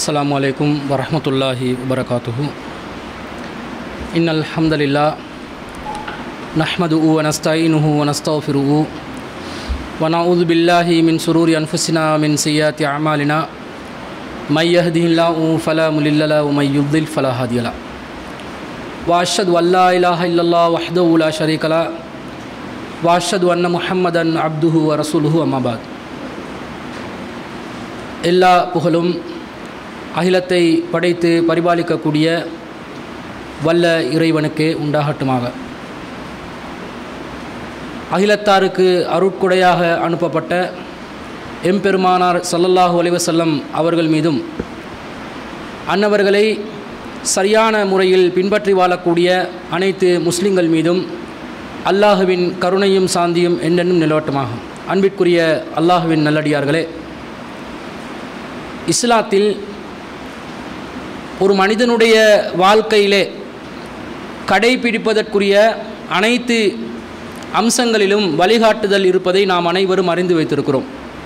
السلام عليكم ورحمة الله وبركاته إن الحمد لله نحمده ونستعينه ونستغفره ونعوذ بالله من شرور أنفسنا ومن سيئات أعمالنا من يهده الله فلا مضل له ومن يضلل فلا هادي له وأشهد أن لا إله إلا الله وحده لا شريك له وأشهد أن محمدا عبده ورسوله أما بعد எல்லா புகழும் அகிலத்தை படைத்து பரிபாலிக்கக்கூடிய வல்ல இறைவனுக்கே உண்டாகட்டுமாக அகிலத்தாருக்கு அருட்கொடையாக அனுப்பப்பட்ட எம்பெருமானார் ஸல்லல்லாஹு அலைஹி வஸல்லம் அவர்கள் மீதும் அன்னவர்களை சரியான முறையில் பின்பற்றி வாழக்கூடிய அனைத்து முஸ்லிம்கள் மீதும் அல்லாஹுவின் கருணையும் சாந்தியும் என்னென்னும் நிலவட்டமாகும் அன்பிற்குரிய அல்லாஹுவின் நல்லடியார்களே இஸ்லாத்தில் ஒரு மனிதனுடைய வாழ்க்கையிலே கடைபிடிப்பதற்குரிய அனைத்து அம்சங்களிலும் வழிகாட்டுதல் இருப்பதை நாம் அனைவரும் அறிந்து வைத்திருக்கிறோம்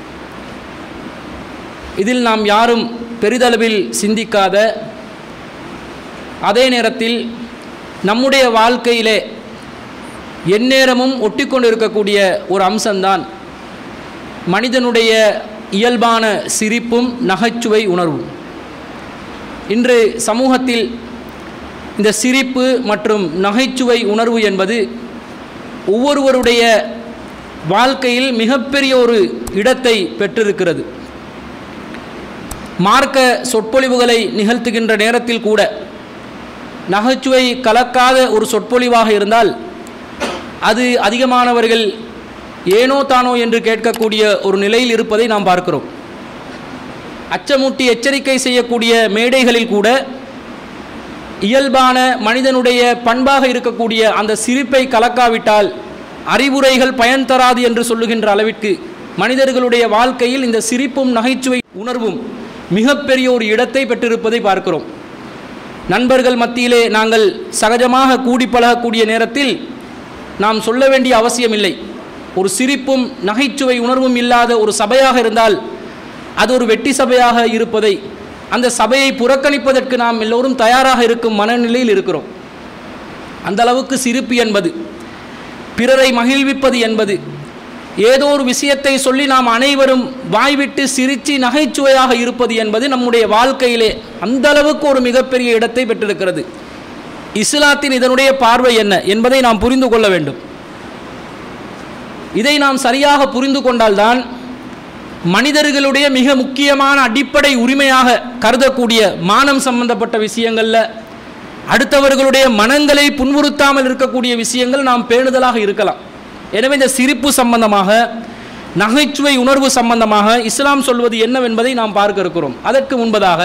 இதில் நாம் யாரும் பெரிதளவில் சிந்திக்காத அதே நேரத்தில் நம்முடைய வாழ்க்கையிலே எந்நேரமும் ஒட்டிக்கொண்டு இருக்கக்கூடிய ஒரு அம்சம்தான் மனிதனுடைய இயல்பான சிரிப்பும் நகைச்சுவை உணர்வும் இன்று சமூகத்தில் இந்த சிரிப்பு மற்றும் நகைச்சுவை உணர்வு என்பது ஒவ்வொருவருடைய வாழ்க்கையில் மிகப்பெரிய ஒரு இடத்தை பெற்றிருக்கிறது மார்க்க சொற்பொழிவுகளை நிகழ்த்துகின்ற நேரத்தில் கூட நகைச்சுவை கலக்காத ஒரு சொற்பொழிவாக இருந்தால் அது அதிகமானவர்கள் ஏனோ தானோ என்று கேட்கக்கூடிய ஒரு நிலையில் இருப்பதை நாம் பார்க்கிறோம் அச்சமூட்டி எச்சரிக்கை செய்யக்கூடிய மேடைகளில் கூட இயல்பான மனிதனுடைய பண்பாக இருக்கக்கூடிய அந்த சிரிப்பை கலக்காவிட்டால் அறிவுரைகள் பயன் தராது என்று சொல்லுகின்ற அளவிற்கு மனிதர்களுடைய வாழ்க்கையில் இந்த சிரிப்பும் நகைச்சுவை உணர்வும் மிகப்பெரிய ஒரு இடத்தை பெற்றிருப்பதை பார்க்கிறோம் நண்பர்கள் மத்தியிலே நாங்கள் சகஜமாக கூடி பழகக்கூடிய நேரத்தில் நாம் சொல்ல வேண்டிய அவசியமில்லை ஒரு சிரிப்பும் நகைச்சுவை உணர்வும் இல்லாத ஒரு சபையாக இருந்தால் அது ஒரு வெட்டி சபையாக இருப்பதை அந்த சபையை புறக்கணிப்பதற்கு நாம் எல்லோரும் தயாராக இருக்கும் மனநிலையில் இருக்கிறோம் அந்த அளவுக்கு சிரிப்பு என்பது பிறரை மகிழ்விப்பது என்பது ஏதோ ஒரு விஷயத்தை சொல்லி நாம் அனைவரும் வாய்விட்டு சிரித்து நகைச்சுவையாக இருப்பது என்பது நம்முடைய வாழ்க்கையிலே அந்த அளவுக்கு ஒரு மிகப்பெரிய இடத்தை பெற்றிருக்கிறது இஸ்லாத்தின் இதனுடைய பார்வை என்ன என்பதை நாம் புரிந்து கொள்ள வேண்டும் இதை நாம் சரியாக புரிந்து கொண்டால்தான் மனிதர்களுடைய மிக முக்கியமான அடிப்படை உரிமையாக கருதக்கூடிய மானம் சம்பந்தப்பட்ட விஷயங்களில் அடுத்தவர்களுடைய மனங்களை புன்முறுத்தாமல் இருக்கக்கூடிய விஷயங்கள் நாம் பேணுதலாக இருக்கலாம் எனவே இந்த சிரிப்பு சம்பந்தமாக நகைச்சுவை உணர்வு சம்பந்தமாக இஸ்லாம் சொல்வது என்னவென்பதை நாம் பார்க்க இருக்கிறோம் அதற்கு முன்பதாக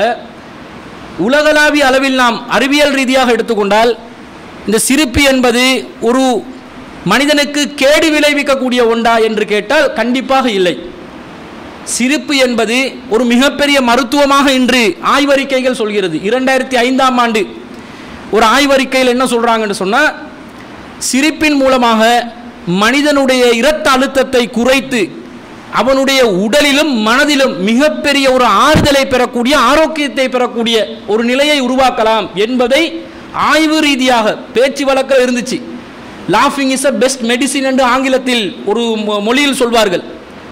உலகளாவிய அளவில் நாம் அறிவியல் ரீதியாக எடுத்துக்கொண்டால் இந்த சிரிப்பு என்பது ஒரு மனிதனுக்கு கேடு விளைவிக்கக்கூடிய ஒன்றா என்று கேட்டால் கண்டிப்பாக இல்லை சிரிப்பு என்பது ஒரு மிகப்பெரிய மருத்துவமாக இன்று ஆய்வறிக்கைகள் சொல்கிறது இரண்டாயிரத்தி ஐந்தாம் ஆண்டு ஒரு ஆய்வறிக்கையில் என்ன சொல்கிறாங்கன்னு சொன்னால் சிரிப்பின் மூலமாக மனிதனுடைய இரத்த அழுத்தத்தை குறைத்து அவனுடைய உடலிலும் மனதிலும் மிகப்பெரிய ஒரு ஆறுதலை பெறக்கூடிய ஆரோக்கியத்தை பெறக்கூடிய ஒரு நிலையை உருவாக்கலாம் என்பதை ஆய்வு ரீதியாக பேச்சு வழக்கில் இருந்துச்சு லாஃபிங் இஸ் அ பெஸ்ட் மெடிசின் என்று ஆங்கிலத்தில் ஒரு மொழியில் சொல்வார்கள்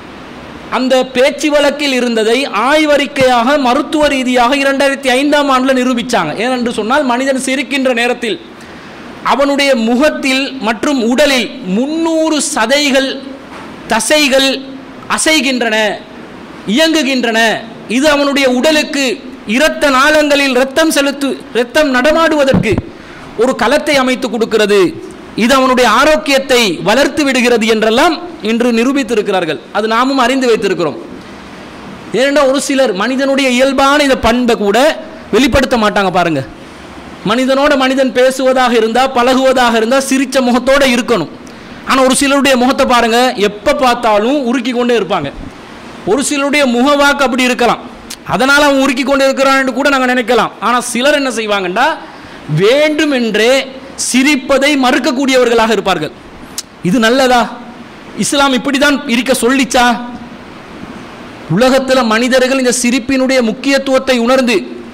அந்த பேச்சு வழக்கில் இருந்ததை ஆய்வறிக்கையாக மருத்துவ ரீதியாக இரண்டாயிரத்தி ஐந்தாம் ஆண்டில் நிரூபித்தாங்க ஏனென்று சொன்னால் மனிதன் சிரிக்கின்ற நேரத்தில் அவனுடைய முகத்தில் மற்றும் உடலில் முன்னூறு சதைகள் தசைகள் அசைகின்றன இயங்குகின்றன இது அவனுடைய உடலுக்கு இரத்த நாளங்களில் இரத்தம் செலுத்து இரத்தம் நடமாடுவதற்கு ஒரு களத்தை அமைத்து கொடுக்கிறது இது அவனுடைய ஆரோக்கியத்தை வளர்த்து விடுகிறது என்றெல்லாம் இன்று நிரூபித்திருக்கிறார்கள் அது நாமும் அறிந்து வைத்திருக்கிறோம் ஏனென்றால் ஒரு சிலர் மனிதனுடைய இயல்பான இந்த பண்பை கூட வெளிப்படுத்த மாட்டாங்க பாருங்க மனிதனோட மனிதன் பேசுவதாக இருந்தால் பழகுவதாக இருந்தால் சிரிச்ச முகத்தோடு இருக்கணும் ஆனால் ஒரு சிலருடைய முகத்தை பாருங்க எப்போ பார்த்தாலும் உருக்கி கொண்டே இருப்பாங்க ஒரு சிலருடைய முகவாக்கு அப்படி இருக்கலாம் அதனால் அவன் உருக்கி கொண்டு இருக்கிறான்னு கூட நாங்கள் நினைக்கலாம் ஆனால் சிலர் என்ன செய்வாங்கண்டா வேண்டுமென்றே சிரிப்பதை மறுக்கக்கூடியவர்களாக இருப்பார்கள் இது நல்லதா இஸ்லாம் இப்படி தான் இருக்க சொல்லிச்சா உலகத்தில் மனிதர்கள் இந்த சிரிப்பினுடைய முக்கியத்துவத்தை உணர்ந்து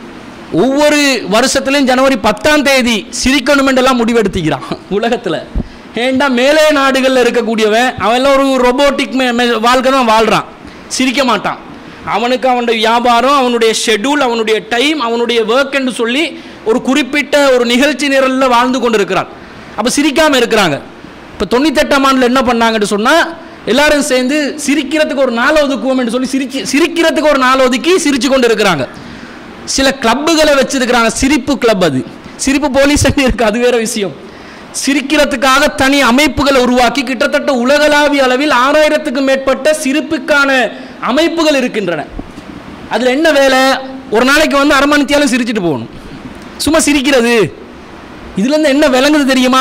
ஒவ்வொரு வருஷத்துலையும் ஜனவரி பத்தாம் தேதி சிரிக்கணும் என்றெல்லாம் முடிவெடுத்துக்கிறான் உலகத்தில் ஏண்டா மேலே நாடுகளில் இருக்கக்கூடியவன் அவன் எல்லாம் ஒரு ரொபோட்டிக் வாழ்க்கை தான் வாழ்கிறான் சிரிக்க மாட்டான் அவனுக்கு அவனுடைய வியாபாரம் அவனுடைய ஷெட்யூல் அவனுடைய டைம் அவனுடைய ஒர்க் என்று சொல்லி ஒரு குறிப்பிட்ட ஒரு நிகழ்ச்சி நிரலில் வாழ்ந்து கொண்டு இருக்கிறான் அப்போ சிரிக்காமல் இருக்கிறாங்க இப்போ தொண்ணூத்தெட்டாம் ஆண்டில் என்ன பண்ணாங்கன்னு சொன்னால் எல்லாரும் சேர்ந்து சிரிக்கிறதுக்கு ஒரு நாள் ஒதுக்குவோம் என்று சொல்லி சிரிச்சு சிரிக்கிறதுக்கு ஒரு நாள் ஒதுக்கி சிரிச்சு கொண்டு இருக்கிறாங்க சில கிளப்புகளை வச்சிருக்கிறாங்க சிரிப்பு கிளப் அது சிரிப்பு போலீஸ் இருக்கு அது வேற விஷயம் சிரிக்கிறதுக்காக தனி அமைப்புகளை உருவாக்கி கிட்டத்தட்ட உலகளாவிய அளவில் ஆறாயிரத்துக்கும் மேற்பட்ட சிரிப்புக்கான அமைப்புகள் இருக்கின்றன அதில் என்ன வேலை ஒரு நாளைக்கு வந்து அரை மணித்தியாலும் சிரிச்சிட்டு போகணும் சும்மா சிரிக்கிறது இதுலேருந்து என்ன விளங்குது தெரியுமா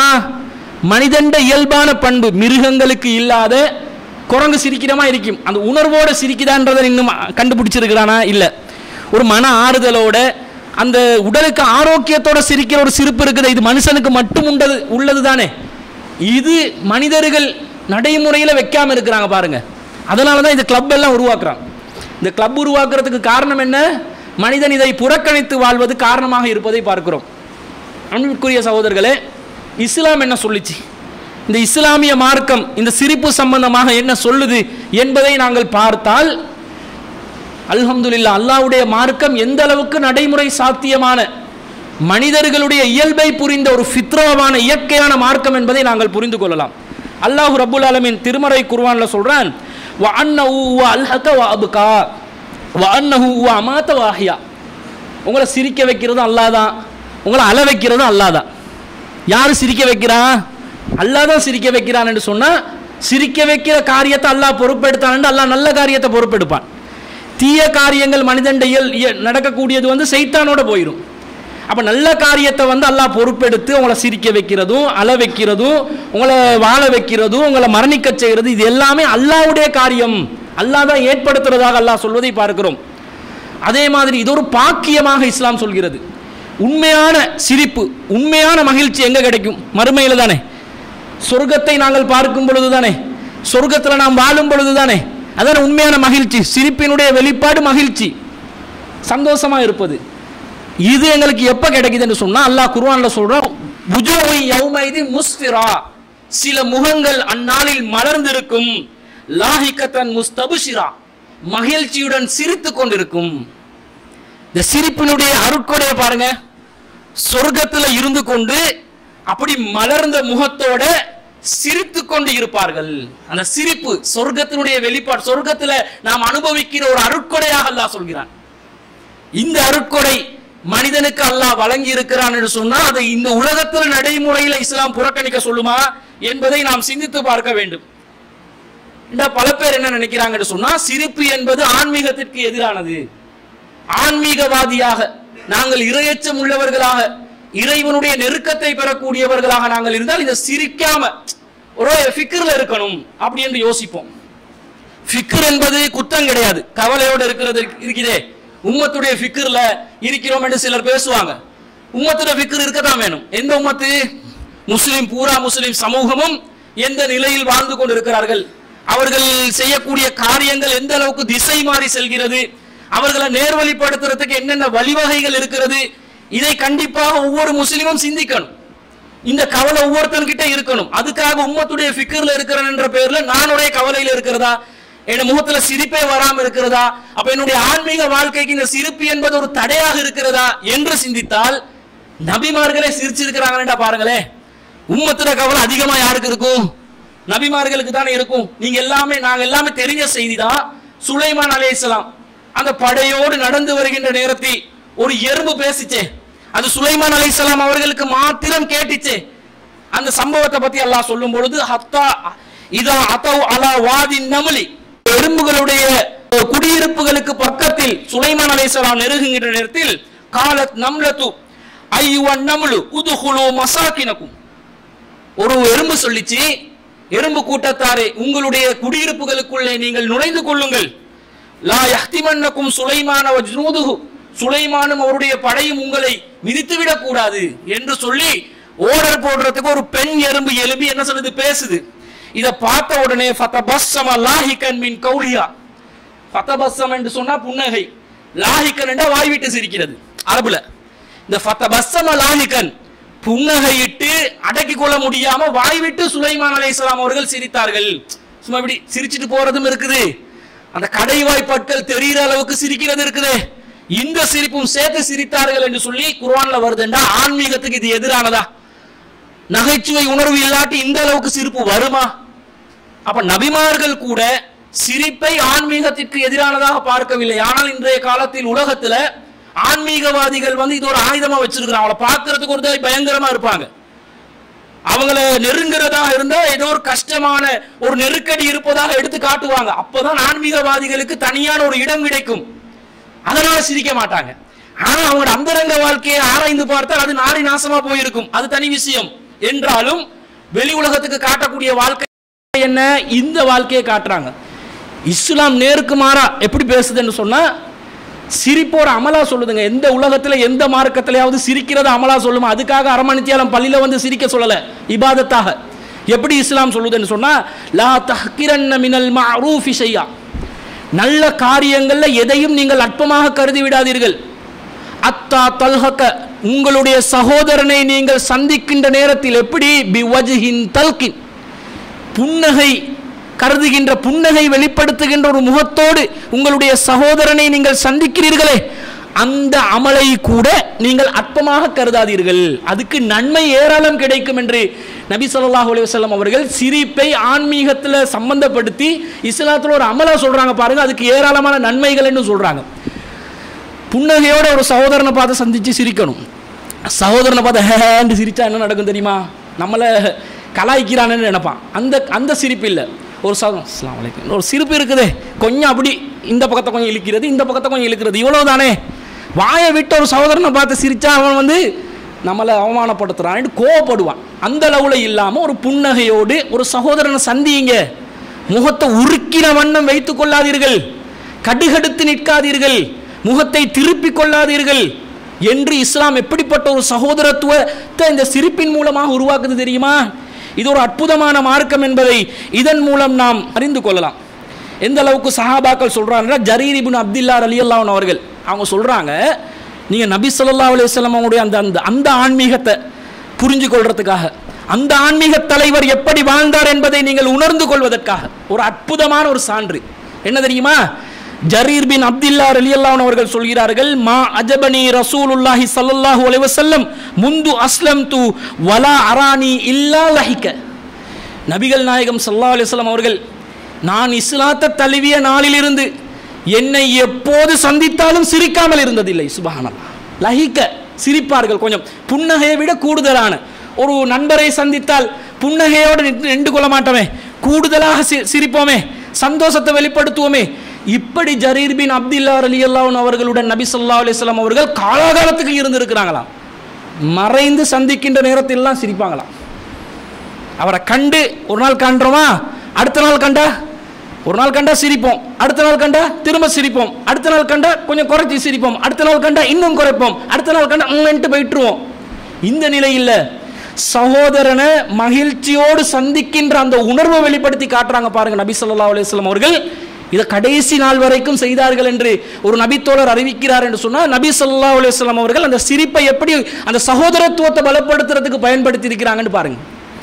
மனிதண்ட இயல்பான பண்பு மிருகங்களுக்கு இல்லாத குரங்கு சிரிக்கிறமா இருக்கும் அந்த உணர்வோட சிரிக்குதான்றதை இன்னும் கண்டுபிடிச்சிருக்கிறானா இல்லை ஒரு மன ஆறுதலோட அந்த உடலுக்கு ஆரோக்கியத்தோட சிரிக்கிற ஒரு சிரிப்பு இருக்குது இது மனுஷனுக்கு மட்டும் உண்டது உள்ளது தானே இது மனிதர்கள் நடைமுறையில் வைக்காம இருக்கிறாங்க பாருங்க அதனால தான் இந்த கிளப் எல்லாம் உருவாக்குறாங்க இந்த கிளப் உருவாக்குறதுக்கு காரணம் என்ன மனிதன் இதை புறக்கணித்து வாழ்வது காரணமாக இருப்பதை பார்க்கிறோம் அன்புக்குரிய சகோதரர்களே இஸ்லாம் என்ன சொல்லிச்சு இந்த இஸ்லாமிய மார்க்கம் இந்த சிரிப்பு சம்பந்தமாக என்ன சொல்லுது என்பதை நாங்கள் பார்த்தால் அல்ஹம்துலில்லா அல்லாஹ்வுடைய மார்க்கம் எந்த அளவுக்கு நடைமுறை சாத்தியமான மனிதர்களுடைய இயல்பை புரிந்த ஒரு ஃபித்ராவான இயற்கையான மார்க்கம் என்பதை நாங்கள் புரிந்து கொள்ளலாம் அல்லாஹ் ரப்புல் ஆலமீன் திருமறை குர்ஆன்ல சொல்றான் வ அன்னஹு வ அல்ஹக வ அப்கா வ அன்னஹு வ அமாத வ அஹ்யா உங்களை சிரிக்க வைக்கிறதும் அல்லாஹ் தான் உங்களை அழ வைக்கிறதும் அல்லாஹ் தான் யார் சிரிக்க வைக்கிறான் அல்லாஹ் தான் சிரிக்க வைக்கிறான் என்று சொன்னா சிரிக்க வைக்கிற காரியத்தை அல்லாஹ் பொறுப்பெடுத்தான் அல்லாஹ் நல்ல காரியத்தை பொறுப்பெடுப்பான் தீய காரியங்கள் மனிதன் இயல் இய- நடக்கக்கூடியது வந்து சைத்தானோட போயிடும் அப்ப நல்ல காரியத்தை வந்து அல்லாஹ் பொறுப்பெடுத்து உங்களை சிரிக்க வைக்கிறதும் அழ வைக்கிறதும் உங்களை வாழ வைக்கிறதும் உங்களை மரணிக்க செய்கிறது இது எல்லாமே அல்லாஹ்வுடைய காரியம் அல்லாஹ் தான் ஏற்படுத்துறதாக அல்லாஹ் சொல்வதை பார்க்கிறோம் அதே மாதிரி இது ஒரு பாக்கியமாக இஸ்லாம் சொல்கிறது உண்மையான சிரிப்பு உண்மையான மகிழ்ச்சி எங்க கிடைக்கும் மறுமையில் தானே சொர்க்கத்தை நாங்கள் பார்க்கும் பொழுது தானே சொர்க்கத்தில் நாம் வாழும் பொழுது தானே அதான் உண்மையான மகிழ்ச்சி சிரிப்பினுடைய வெளிப்பாடு மகிழ்ச்சி சந்தோஷமா இருப்பது இது எங்களுக்கு எப்ப கிடைக்குதுன்னு சொன்னா அல்லாஹ் குர்ஆன்ல சொல்றான் புஜூஹு யௌமைதி முஸ்ஃபிரா சில முகங்கள் அந்நாளில் மலர்ந்திருக்கும் லாஹிகத்தன் முஸ்தபுஷிரா மகிழ்ச்சியுடன் சிரித்துக் கொண்டிருக்கும் இந்த சிரிப்பினுடைய அருட்கொடைய பாருங்க சொர்க்கத்துல இருந்து கொண்டு அப்படி மலர்ந்த முகத்தோட சிரித்து கொண்டு இருப்பார்கள் அந்த சிரிப்பு சொர்க்கத்தினுடைய வெளிப்பாடு சொர்க்கத்துல நாம் அனுபவிக்கிற ஒரு அருட்கொடையாக அல்லாஹ் சொல்கிறான் இந்த அருட்கொடை மனிதனுக்கு அல்லாஹ் வழங்கி இருக்கிறான் என்று சொன்னா அதை இந்த உலகத்தில் நடைமுறையில் இஸ்லாம் புறக்கணிக்க சொல்லுமா என்பதை நாம் சிந்தித்து பார்க்க வேண்டும் இந்த பல பேர் என்ன நினைக்கிறாங்கன்னு சொன்னா சிரிப்பு என்பது ஆன்மீகத்திற்கு எதிரானது ஆன்மீகவாதியாக நாங்கள் இரையச்சம் உள்ளவர்களாக இறைவனுடைய நெருக்கத்தை பெறக்கூடியவர்களாக நாங்கள் இருந்தால் இதை சிரிக்காம ஒரு ஃபிக்கர்ல இருக்கணும் அப்படி என்று யோசிப்போம் ஃபிக்கர் என்பது குத்தம் கிடையாது கவலையோடு இருக்கிறது இருக்குதே உம்மத்துடைய ஃபிக்கர்ல இருக்கிறோம் என்று சிலர் பேசுவாங்க உம்மத்துடைய ஃபிக்கர் இருக்கத்தான் வேணும் எந்த உம்மத்து முஸ்லிம் பூரா முஸ்லிம் சமூகமும் எந்த நிலையில் வாழ்ந்து கொண்டிருக்கிறார்கள் அவர்கள் செய்யக்கூடிய காரியங்கள் எந்த அளவுக்கு திசை மாறி செல்கிறது அவர்களை நேர்வழிப்படுத்துறதுக்கு என்னென்ன வழிவகைகள் இருக்கிறது இதை கண்டிப்பாக ஒவ்வொரு முஸ்லிமும் சிந்திக்கணும் இந்த கவலை ஒவ்வொருத்தன்கிட்ட இருக்கணும் அதுக்காக உம்மத்துடைய ஃபிக்கர்ல இருக்கிறேன் என்ற பேர்ல நானுடைய கவலையில இருக்கிறதா என் முகத்துல சிரிப்பே வராம இருக்கிறதா அப்ப என்னுடைய ஆன்மீக வாழ்க்கைக்கு இந்த சிரிப்பு என்பது ஒரு தடையாக இருக்கிறதா என்று சிந்தித்தால் நபிமார்களே சிரிச்சிருக்கிறாங்கடா பாருங்களேன் உம்மத்துல கவலை அதிகமா யாருக்கு இருக்கும் நபிமார்களுக்கு தானே இருக்கும் நீங்க எல்லாமே நாங்க எல்லாமே தெரிஞ்ச செய்தி தான் சுலைமான் அலைஹிஸ்ஸலாம் அந்த படையோடு நடந்து வருகின்ற நேரத்தில் ஒரு எறும்பு பேசிச்சே அது சுலைமான் அலைஹிஸ்ஸலாம் அவர்களுக்கு மாத்திரம் கேட்டுச்சே அந்த சம்பவத்தை பத்தி அல்லாஹ் சொல்லும் பொழுது ஹத்தா இதா அதவ் அலா வாதி நமுலி எறும்புகளுடைய குடியிருப்புகளுக்கு பக்கத்தில் சுலைமான் அலைஹிஸ்ஸலாம் நெருங்குகின்ற நேரத்தில் காலத் நம்லத்து ஐயுவன் நமுலு உதுகுலு மசாக்கினக்கும் ஒரு எறும்பு சொல்லிச்சு எறும்பு கூட்டத்தாரே உங்களுடைய குடியிருப்புகளுக்குள்ளே நீங்கள் நுழைந்து கொள்ளுங்கள் லா யஹ்திமன்னக்கும் சுலைமான வஜ்னூதுஹு சுலைமானும் அவருடைய படையும் உங்களை மிதித்து விடக்கூடாது என்று சொல்லி ஓடர் போடுறதுக்கு ஒரு பெண் எறும்பு எழுப்பி என்ன சொல்லுது பேசுது இத பார்த்த உடனே ஃபதபஸ்ஸம லாஹிகன் மின் கௌலியா ஃபத்தபஸ்ஸம் என்று சொன்னா புன்னகை லாஹிக்கன் என்றா வாய் விட்டு சிரிக்கிறது அரபுல இந்த ஃபத்தபஸ்ஸம லாஹிக்கன் புன்னகையிட்டு அடக்கிக் கொள்ள முடியாம வாய் விட்டு சுலைமான் அலைஹிஸ்ஸலாம் அவர்கள் சிரித்தார்கள் சும்மா இப்படி சிரிச்சிட்டு போறதும் இருக்குது அந்த கடைவாய் பற்கள் தெரிகிற அளவுக்கு சிரிக்கிறது இருக்குது இந்த சிரிப்பும் சேர்த்து சிரித்தார்கள் என்று சொல்லி குர்ஆன்ல வருதுண்டா ஆன்மீகத்துக்கு இது எதிரானதா நகைச்சுவை உணர்வு இல்லாட்டி இந்த அளவுக்கு சிரிப்பு வருமா அப்ப நபிமார்கள் கூட சிரிப்பை ஆன்மீகத்திற்கு எதிரானதாக பார்க்கவில்லை ஆனால் இன்றைய காலத்தில் உலகத்துல ஆன்மீகவாதிகள் வந்து இது ஒரு ஆயுதமா வச்சிருக்கிறாங்க அவளை பார்க்கறதுக்கு ஒரு பயங்கரமா இருப்பாங்க அவங்கள நெருங்குறதா இருந்தா ஏதோ ஒரு கஷ்டமான ஒரு நெருக்கடி இருப்பதாக எடுத்து காட்டுவாங்க அப்பதான் ஆன்மீகவாதிகளுக்கு தனியான ஒரு இடம் கிடைக்கும் அதனால சிரிக்க மாட்டாங்க ஆனா அவங்களோட அந்தரங்க வாழ்க்கையை ஆராய்ந்து பார்த்தால் அது நாடி நாசமா போயிருக்கும் அது தனி விஷயம் என்றாலும் வெளி உலகத்துக்கு காட்டக்கூடிய வாழ்க்கை என்ன இந்த வாழ்க்கையை காட்டுறாங்க இஸ்லாம் நேருக்கு மாறா எப்படி பேசுதுன்னு சொன்னா சிரிப்பு ஒரு அமலா சொல்லுதுங்க எந்த உலகத்துல எந்த மார்க்கத்திலேயாவது சிரிக்கிறது அமலா சொல்லுமா அதுக்காக அரமணித்தியாலம் பள்ளியில வந்து சிரிக்க சொல்லல இபாதத்தாக எப்படி இஸ்லாம் சொல்லுதுன்னு சொன்னா லா தஹ்கிரன்ன மினல் மஅரூஃபி ஷையா நல்ல காரியங்கள்ல எதையும் நீங்கள் அற்பமாக கருதி விடாதீர்கள் அத்தா தல்ஹக்க உங்களுடைய சகோதரனை நீங்கள் சந்திக்கின்ற நேரத்தில் எப்படி பிவஜ்ஹின் தல்கின் புன்னகை கருதுகின்ற புன்னகை வெளிப்படுத்துகின்ற ஒரு முகத்தோடு உங்களுடைய சகோதரனை நீங்கள் சந்திக்கிறீர்களே அந்த அமலை கூட நீங்கள் அற்பமாக கருதாதீர்கள் அதுக்கு நன்மை ஏராளம் கிடைக்கும் என்று நபி ஸல்லல்லாஹு அலைஹி வஸல்லம் அவர்கள் சிரிப்பை ஆன்மீகத்தில் சம்பந்தப்படுத்தி இஸ்லாத்தில் ஒரு அமலா சொல்றாங்க பாருங்க அதுக்கு ஏராளமான நன்மைகள்னு சொல்றாங்க புன்னகையோட ஒரு சகோதரனை பார்த்து சந்திச்சு சிரிக்கணும் சகோதரனை பார்த்து ஹேண்டு சிரிச்சா என்ன நடக்கும் தெரியுமா நம்மளை கலாய்க்கிறான்னு நினைப்பான் அந்த அந்த சிரிப்பு இல்லை ஒரு சகோதரன் அஸ்ஸலாமு அலைக்கும் ஒரு சிரிப்பு இருக்குதே கொஞ்சம் அப்படி இந்த பக்கத்தை கொஞ்சம் இழுக்கிறது இந்த பக்கத்தை கொஞ்சம் இழுக்கிறது இவ்வளவு தானே வாயை விட்டு ஒரு சகோதரனை பார்த்து சிரிச்சா அவன் வந்து நம்மளை அவமானப்படுத்துறான்னு கோவப்படுவான் அந்த அளவுல இல்லாமல் ஒரு புன்னகையோடு ஒரு சகோதரனை சந்தியுங்க முகத்தை உருக்கின வண்ணம் வைத்துக் கொள்ளாதீர்கள் கடுகடுத்து நிற்காதீர்கள் முகத்தை திருப்பிக் கொள்ளாதீர்கள் என்று இஸ்லாம் எப்படிப்பட்ட ஒரு சகோதரத்துவத்தை இந்த சிரிப்பின் மூலமாக உருவாக்குது தெரியுமா இது ஒரு அற்புதமான மார்க்கம் என்பதை இதன் மூலம் நாம் அறிந்து கொள்ளலாம் எந்த அளவுக்கு சஹாபாக்கள் சொல்றாங்கன்னா ஜரீர் இப்னு அப்துல்லா ரலியல்லாஹு அவர்கள் அவங்க சொல்றாங்க நீங்க நபி ஸல்லல்லாஹு அலைஹி வஸல்லம் அவங்களுடைய அந்த அந்த அந்த ஆன்மீகத்தை புரிஞ்சு கொள்றதுக்காக அந்த ஆன்மீக தலைவர் எப்படி வாழ்ந்தார் என்பதை நீங்கள் உணர்ந்து கொள்வதற்காக ஒரு அற்புதமான ஒரு சான்று என்ன தெரியுமா ஜரீர் பின் அப்துல்லா ரலியல்லாஹு அவர்கள் சொல்கிறார்கள் மா அஜபனி ரசூலுல்லாஹி ஸல்லல்லாஹு அலைஹி வஸல்லம் முந்து அஸ்லம் து வலா அரானி இல்லா லஹிக்க நபிகள் நாயகம் ஸல்லல்லாஹு அலைஹி வஸல்லம் அவர்கள் நான் இஸ்லாத்தை தழுவிய நாளிலிருந்து என்னை எப்போது சந்தித்தாலும் சிரிக்காமல் இருந்ததில்லை சுபஹானல்லாஹ் லஹிக்க சிரிப்பார்கள் கொஞ்சம் புன்னகையை விட கூடுதலான ஒரு நண்பரை சந்தித்தால் புன்னகையோடு நின்று நின்று கொள்ள மாட்டோமே கூடுதலாக சி- சிரிப்போமே சந்தோஷத்தை வெளிப்படுத்துவோமே இப்படி ஜரீர் பின் அப்துல்லா அலி அவர்களுடன் நபி ஸல்லல்லாஹு அலைஹி வஸல்லம் அவர்கள் காலாகாலத்துக்கு இருந்திருக்கிறாங்களாம் மறைந்து சந்திக்கின்ற நேரத்திலெல்லாம் சிரிப்பாங்களாம் அவரை கண்டு ஒரு நாள் காண்றோமா அடுத்த நாள் கண்டா ஒரு நாள் கண்டா சிரிப்போம் அடுத்த நாள் கண்டா திரும்ப சிரிப்போம் அடுத்த நாள் கண்டா கொஞ்சம் குறைச்சி சிரிப்போம் அடுத்த நாள் கண்டா இன்னும் குறைப்போம் அடுத்த நாள் கண்டா உங்கன்ட்டு போயிட்டுருவோம் இந்த நிலையில் சகோதரனை மகிழ்ச்சியோடு சந்திக்கின்ற அந்த உணர்வை வெளிப்படுத்தி காட்டுறாங்க பாருங்க நபி ஸல்லல்லாஹு அலைஹி வஸல்லம் அவர்கள் இதை கடைசி நாள் வரைக்கும் செய்தார்கள் என்று ஒரு நபித்தோழர் அறிவிக்கிறார் என்று சொன்னால் நபி ஸல்லல்லாஹு அலைஹி வஸல்லம் அவர்கள் அந்த சிரிப்பை எப்படி அந்த சகோதரத்துவத்தை பலப்படுத்துறதுக்கு பயன்படுத்தி இருக்கிறாங்கன்னு பாருங்க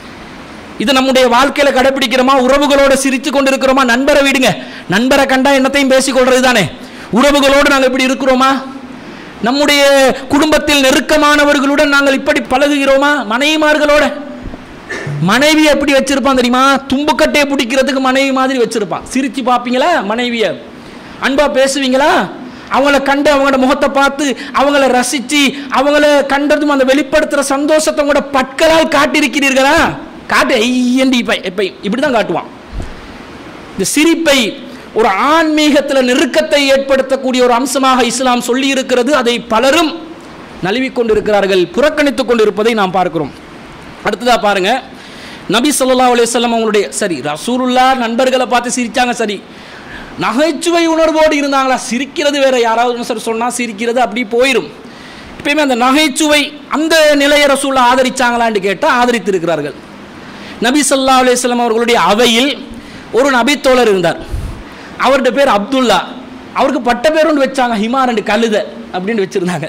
இது நம்முடைய வாழ்க்கையில கடைபிடிக்கிறோமா உறவுகளோட சிரித்து கொண்டிருக்கிறோமா நண்பரை விடுங்க நண்பரை கண்டா என்னத்தையும் பேசிக்கொள்றது தானே உறவுகளோடு நாங்கள் இப்படி இருக்கிறோமா நம்முடைய குடும்பத்தில் நெருக்கமானவர்களுடன் நாங்கள் இப்படி பழகுகிறோமா மனைவிமார்களோட மனைவி எப்படி வச்சிருப்பான் தெரியுமா தும்புக்கட்டையை பிடிக்கிறதுக்கு மனைவி மாதிரி வச்சிருப்பான் சிரிச்சு பார்ப்பீங்களா மனைவிய அன்பா பேசுவீங்களா அவங்கள கண்டு அவங்களோட முகத்தை பார்த்து அவங்கள ரசிச்சு அவங்கள கண்டதும் அந்த வெளிப்படுத்துற சந்தோஷத்தை உங்களோட பற்களால் காட்டியிருக்கிறீர்களா காட்டு ஐயண்டி இப்ப இப்ப இப்படி தான் காட்டுவான் இந்த சிரிப்பை ஒரு ஆன்மீகத்தில் நெருக்கத்தை ஏற்படுத்தக்கூடிய ஒரு அம்சமாக இஸ்லாம் சொல்லி இருக்கிறது அதை பலரும் நழுவிக் கொண்டிருக்கிறார்கள் புறக்கணித்துக் கொண்டிருப்பதை நாம் பார்க்கிறோம் அடுத்ததா பாருங்க நபி ஸல்லல்லாஹு அலைஹி வஸல்லம் அவங்களுடைய சரி ரசூலுல்லா நண்பர்களை பார்த்து சிரிச்சாங்க சரி நகைச்சுவை உணர்வோடு இருந்தாங்களா சிரிக்கிறது வேற யாராவது சார் சொன்னா சிரிக்கிறது அப்படி போயிடும் எப்பயுமே அந்த நகைச்சுவை அந்த நிலையை ரசூல்லா ஆதரிச்சாங்களான்னு கேட்டால் ஆதரித்திருக்கிறார்கள் நபி ஸல்லல்லாஹு அலைஹி வஸல்லம் அவர்களுடைய அவையில் ஒரு நபித்தோழர் இருந்தார் அவருடைய பேர் அப்துல்லா அவருக்கு பட்ட பேர் ஒன்று வச்சாங்க ஹிமா ரெண்டு கழுத அப்படின்னு வச்சிருந்தாங்க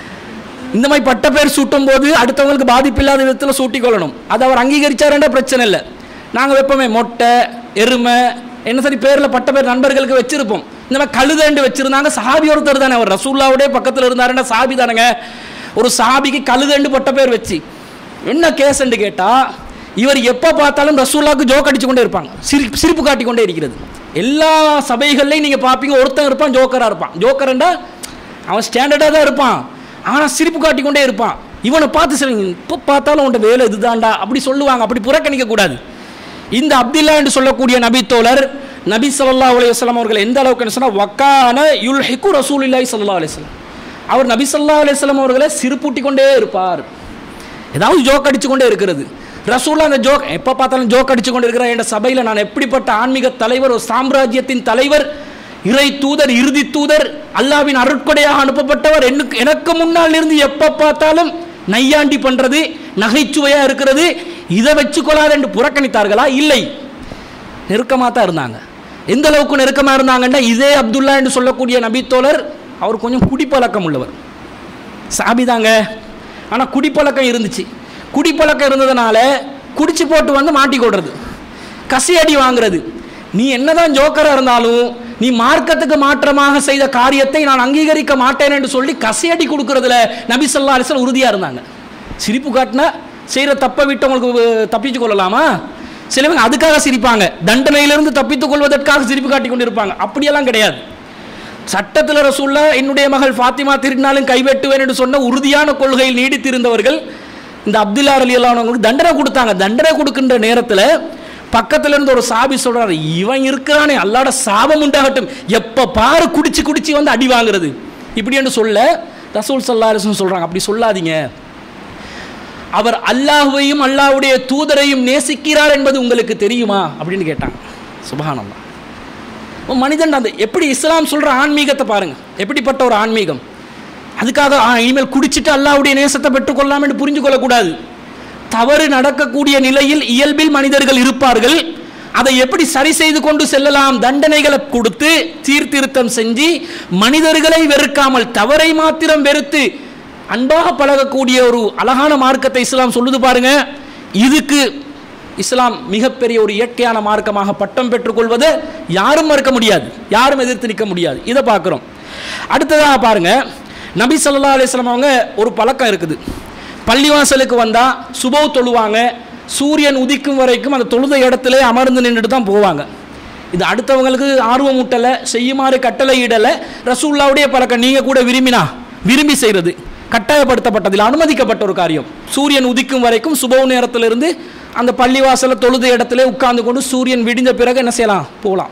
இந்த மாதிரி பட்ட பேர் சூட்டும் போது அடுத்தவங்களுக்கு பாதிப்பு இல்லாத விதத்தில் சூட்டிக் கொள்ளணும் அது அவர் அங்கீகரிச்சாருன்ற பிரச்சனை இல்லை நாங்கள் வைப்போமே மொட்டை எருமை என்ன சரி பேரில் பட்ட பேர் நண்பர்களுக்கு வச்சிருப்போம் இந்த மாதிரி கழுதண்டு வச்சிருந்தாங்க சாபி ஒருத்தர் தானே அவர் ரசூல்லாவுடைய பக்கத்தில் இருந்தாருன்னா சாபி தானேங்க ஒரு சாபிக்கு கழுதண்டு பட்ட பேர் வச்சு என்ன கேஸ்ன்னு கேட்டால் இவர் எப்போ பார்த்தாலும் ரசூல்லாவுக்கு ஜோக் அடிச்சு கொண்டே இருப்பாங்க சிரி சிரிப்பு காட்டி கொண்டே இருக்கிறது எல்லா சபைகள்லையும் நீங்கள் பார்ப்பீங்க ஒருத்தன் இருப்பான் ஜோக்கராக இருப்பான் ஜோக்கர்ண்டா அவன் ஸ்டாண்டர்டாக தான் இருப்பான் ஆனால் சிரிப்பு காட்டிக்கொண்டே இருப்பான் இவனை பார்த்து சொல்லுங்க இப்போ பார்த்தாலும் உன்ட வேலை இதுதான்டா அப்படி சொல்லுவாங்க அப்படி புறக்கணிக்க கூடாது இந்த அப்துல்லா என்று சொல்லக்கூடிய நபி தோழர் நபி ஸல்லல்லாஹு அலைஹி வஸல்லம் அவர்கள் எந்த அளவுக்கு சொன்னால் வக்கான யுல் ஹிக்கு ரசூலில்லாஹி ஸல்லல்லாஹு அலைஹி வஸல்லம் அவர் நபி ஸல்லல்லாஹு அலைஹி வஸல்லம் அவர்களை சிரிப்பூட்டி கொண்டே இருப்பார் ஏதாவது ஜோக் அடிச்சு கொண்டே இருக்கிறது ரசூல்லா அந்த ஜோக் எப்போ பார்த்தாலும் ஜோக் அடிச்சு கொண்டு இருக்கிற என் சபையில் நான் எப்படிப்பட்ட ஆன்மீக தலைவர் ஒரு சாம்ராஜ்யத்தின் தலைவர் இறை தூதர் இறுதி தூதர் அல்லாவின் அருட்கொடையாக அனுப்பப்பட்டவர் எனக்கு எனக்கு முன்னால் இருந்து எப்போ பார்த்தாலும் நையாண்டி பண்றது நகைச்சுவையா இருக்கிறது இதை வச்சுக்கொள்ளாது என்று புறக்கணித்தார்களா இல்லை நெருக்கமாக தான் இருந்தாங்க எந்த அளவுக்கு நெருக்கமாக இருந்தாங்கன்னா இதே அப்துல்லா என்று சொல்லக்கூடிய நபித்தோழர் அவர் கொஞ்சம் குடிப்பழக்கம் உள்ளவர் சாபிதாங்க ஆனால் குடிப்பழக்கம் இருந்துச்சு குடிப்பழக்கம் இருந்ததுனால குடிச்சு போட்டு வந்து மாட்டி கொடுறது கசி அடி வாங்குறது நீ என்னதான் ஜோக்கராக இருந்தாலும் நீ மார்க்கத்துக்கு மாற்றமாக செய்த காரியத்தை நான் அங்கீகரிக்க மாட்டேன் என்று சொல்லி கசியடி கொடுக்கறதுல நபி சொல்லா அலிஸ்லாம் உறுதியாக இருந்தாங்க சிரிப்பு காட்டினா செய்கிற தப்பை விட்டு உங்களுக்கு தப்பிச்சு கொள்ளலாமா சிலவங்க அதுக்காக சிரிப்பாங்க தண்டனையிலிருந்து தப்பித்துக் கொள்வதற்காக சிரிப்பு காட்டி கொண்டு இருப்பாங்க அப்படியெல்லாம் கிடையாது சட்டத்தில் ரசூல்லா என்னுடைய மகள் ஃபாத்திமா திருநாளும் கைவெட்டுவேன் என்று சொன்ன உறுதியான கொள்கையில் நீடித்திருந்தவர்கள் இந்த அப்துல்லா அலி அல்லானவங்களுக்கு தண்டனை கொடுத்தாங்க தண்டனை கொடுக்கின்ற நேரத்தில் பக்கத்துல இருந்து ஒரு சாபி சொல்றாரு இவன் இருக்கிறானே அல்லாட சாபம் உண்டாகட்டும் எப்ப பாரு குடிச்சு குடிச்சு வந்து அடி வாங்குறது இப்படி என்று சொல்ல ரசூல் சல்லா அலிஸ்லம் சொல்றாங்க அப்படி சொல்லாதீங்க அவர் அல்லாஹுவையும் அல்லாஹ்வுடைய தூதரையும் நேசிக்கிறார் என்பது உங்களுக்கு தெரியுமா அப்படின்னு கேட்டாங்க சுபஹானல்லாஹ் ஒரு மனிதன் அந்த எப்படி இஸ்லாம் சொல்ற ஆன்மீகத்தை பாருங்க எப்படிப்பட்ட ஒரு ஆன்மீகம் அதுக்காக ஆ, இனிமேல் குடிச்சிட்டு அல்லாஹ்வுடைய நேசத்தை பெற்றுக்கொள்ளலாம் என்று புரிஞ்சு கொள்ளக்கூடாது தவறு நடக்கக்கூடிய நிலையில் இயல்பில் மனிதர்கள் இருப்பார்கள் அதை எப்படி சரி செய்து கொண்டு செல்லலாம் தண்டனைகளை கொடுத்து சீர்திருத்தம் செஞ்சு மனிதர்களை வெறுக்காமல் தவறை மாத்திரம் வெறுத்து அன்பாக பழகக்கூடிய ஒரு அழகான மார்க்கத்தை இஸ்லாம் சொல்லுது பாருங்க இதுக்கு இஸ்லாம் மிகப்பெரிய ஒரு இயற்கையான மார்க்கமாக பட்டம் பெற்றுக்கொள்வதை யாரும் மறுக்க முடியாது யாரும் எதிர்த்து நிற்க முடியாது இதை பார்க்குறோம் அடுத்ததாக பாருங்க நபி ஸல்லல்லாஹு அலைஹி வஸல்லம் அவங்க ஒரு பழக்கம் இருக்குது பள்ளிவாசலுக்கு வந்தால் சுபவ் தொழுவாங்க சூரியன் உதிக்கும் வரைக்கும் அந்த தொழுத இடத்துல அமர்ந்து நின்றுட்டு தான் போவாங்க இது அடுத்தவங்களுக்கு ஆர்வம் ஊட்டலை செய்யுமாறு கட்டளை இடலை ரசூல்லாவுடைய பழக்கம் நீங்கள் கூட விரும்பினா விரும்பி செய்கிறது கட்டாயப்படுத்தப்பட்டதில் அனுமதிக்கப்பட்ட ஒரு காரியம் சூரியன் உதிக்கும் வரைக்கும் சுபவ நேரத்திலிருந்து அந்த பள்ளிவாசல தொழுத இடத்துல உட்கார்ந்து கொண்டு சூரியன் விடிஞ்ச பிறகு என்ன செய்யலாம் போகலாம்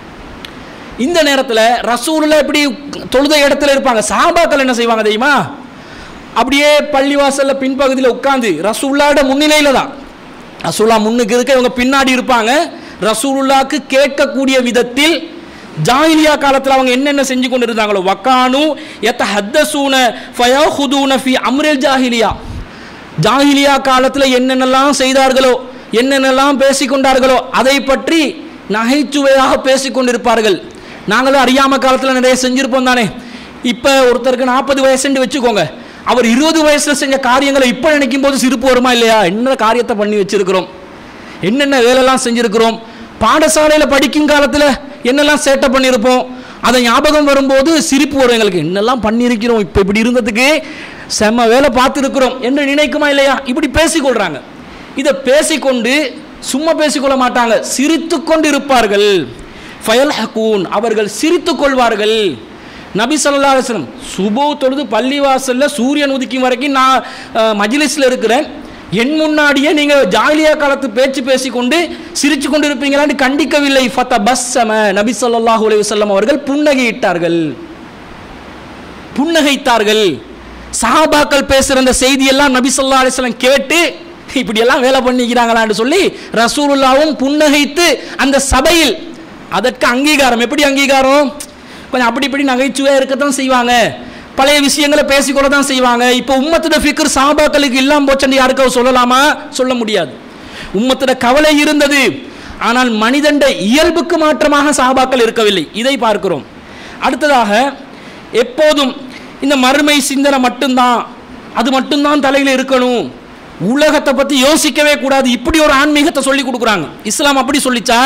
இந்த நேரத்தில் ரசூலில் எப்படி தொழுத இடத்துல இருப்பாங்க சாபாக்கள் என்ன செய்வாங்க தெரியுமா அப்படியே பள்ளிவாசல்ல பின்பகுதியில் உட்கார்ந்து ரசூல்லாட முன்னிலையில தான் ரசூல்லா முன்னுக்கு இருக்க இவங்க பின்னாடி இருப்பாங்க ரசூலுல்லாக்கு கேட்கக்கூடிய விதத்தில் ஜாஹிலியா காலத்தில் அவங்க என்னென்ன செஞ்சு கொண்டு இருந்தாங்களோ வக்கானு எத்த ஹத்தசூன ஃபயஹுதூன ஃபி அம்ரில் ஜாஹிலியா ஜாஹிலியா காலத்தில் என்னென்னலாம் செய்தார்களோ என்னென்னலாம் பேசிக்கொண்டார்களோ அதை பற்றி நகைச்சுவையாக பேசிக்கொண்டிருப்பார்கள் நாங்களும் அறியாம காலத்தில் நிறைய செஞ்சிருப்போம் தானே இப்போ ஒருத்தருக்கு நாற்பது வயசுன்னு வச்சுக்கோங்க அவர் இருபது வயசுல செஞ்ச காரியங்களை இப்போ நினைக்கும் போது சிரிப்பு வருமா இல்லையா என்ன காரியத்தை பண்ணி வச்சிருக்கிறோம் என்னென்ன வேலைலாம் செஞ்சிருக்கிறோம் பாடசாலையில் படிக்கும் காலத்தில் என்னெல்லாம் சேட்டை பண்ணியிருப்போம் அதை ஞாபகம் வரும்போது சிரிப்பு வரும் எங்களுக்கு என்னெல்லாம் பண்ணியிருக்கிறோம் இப்போ இப்படி இருந்ததுக்கு செம்ம வேலை பார்த்துருக்கிறோம் என்று நினைக்குமா இல்லையா இப்படி பேசிக்கொள்றாங்க இதை பேசிக்கொண்டு சும்மா பேசிக்கொள்ள மாட்டாங்க சிரித்து கொண்டு இருப்பார்கள் ஃபயல் ஹக்கூன் அவர்கள் சிரித்து கொள்வார்கள் நபி ஸல்லல்லாஹு அலைஹி வஸல்லம் சுபோ தொழுது பள்ளிவாசல்ல சூரியன் உதிக்கும் வரைக்கும் நான் அஹ், மஜ்லிஸ்ல இருக்கிறேன் என் முன்னாடியே நீங்க ஜாலியா காலத்து பேச்சு பேசிக்கொண்டு சிரிச்சு கொண்டு இருப்பீங்களான்னு கண்டிக்கவில்லை ஃபத்த பஸ்ஸம நபி ஸல்லல்லாஹு அலைஹி வஸல்லம் அவர்கள் புன்னகையிட்டார்கள் புன்னகைத்தார்கள் சஹாபாக்கள் பேசுகிற அந்த செய்தியெல்லாம் நபி ஸல்லல்லாஹு அலைஹி வஸல்லம் கேட்டு இப்படியெல்லாம் வேலை பண்ணிக்கிறாங்களான்னு சொல்லி ரசூலுல்லாவும் புன்னகைத்து அந்த சபையில் அதற்கு அங்கீகாரம் எப்படி அங்கீகாரம் கொஞ்சம் அப்படி இப்படி நகைச்சுவையாக இருக்கத்தான் செய்வாங்க பழைய விஷயங்களை பேசிக்கொள்ள தான் செய்வாங்க இப்போ உம்மத்துட ஃபிக்ர் சாபாக்களுக்கு இல்லாம போச்சன்னு யாருக்காவது சொல்லலாமா சொல்ல முடியாது உம்மத்துட கவலை இருந்தது ஆனால் மனிதண்ட இயல்புக்கு மாற்றமாக சாபாக்கள் இருக்கவில்லை இதை பார்க்கிறோம் அடுத்ததாக எப்போதும் இந்த மறுமை சிந்தனை மட்டும்தான் அது மட்டும்தான் தலையில் இருக்கணும் உலகத்தை பற்றி யோசிக்கவே கூடாது இப்படி ஒரு ஆன்மீகத்தை சொல்லி கொடுக்குறாங்க இஸ்லாம் அப்படி சொல்லிச்சா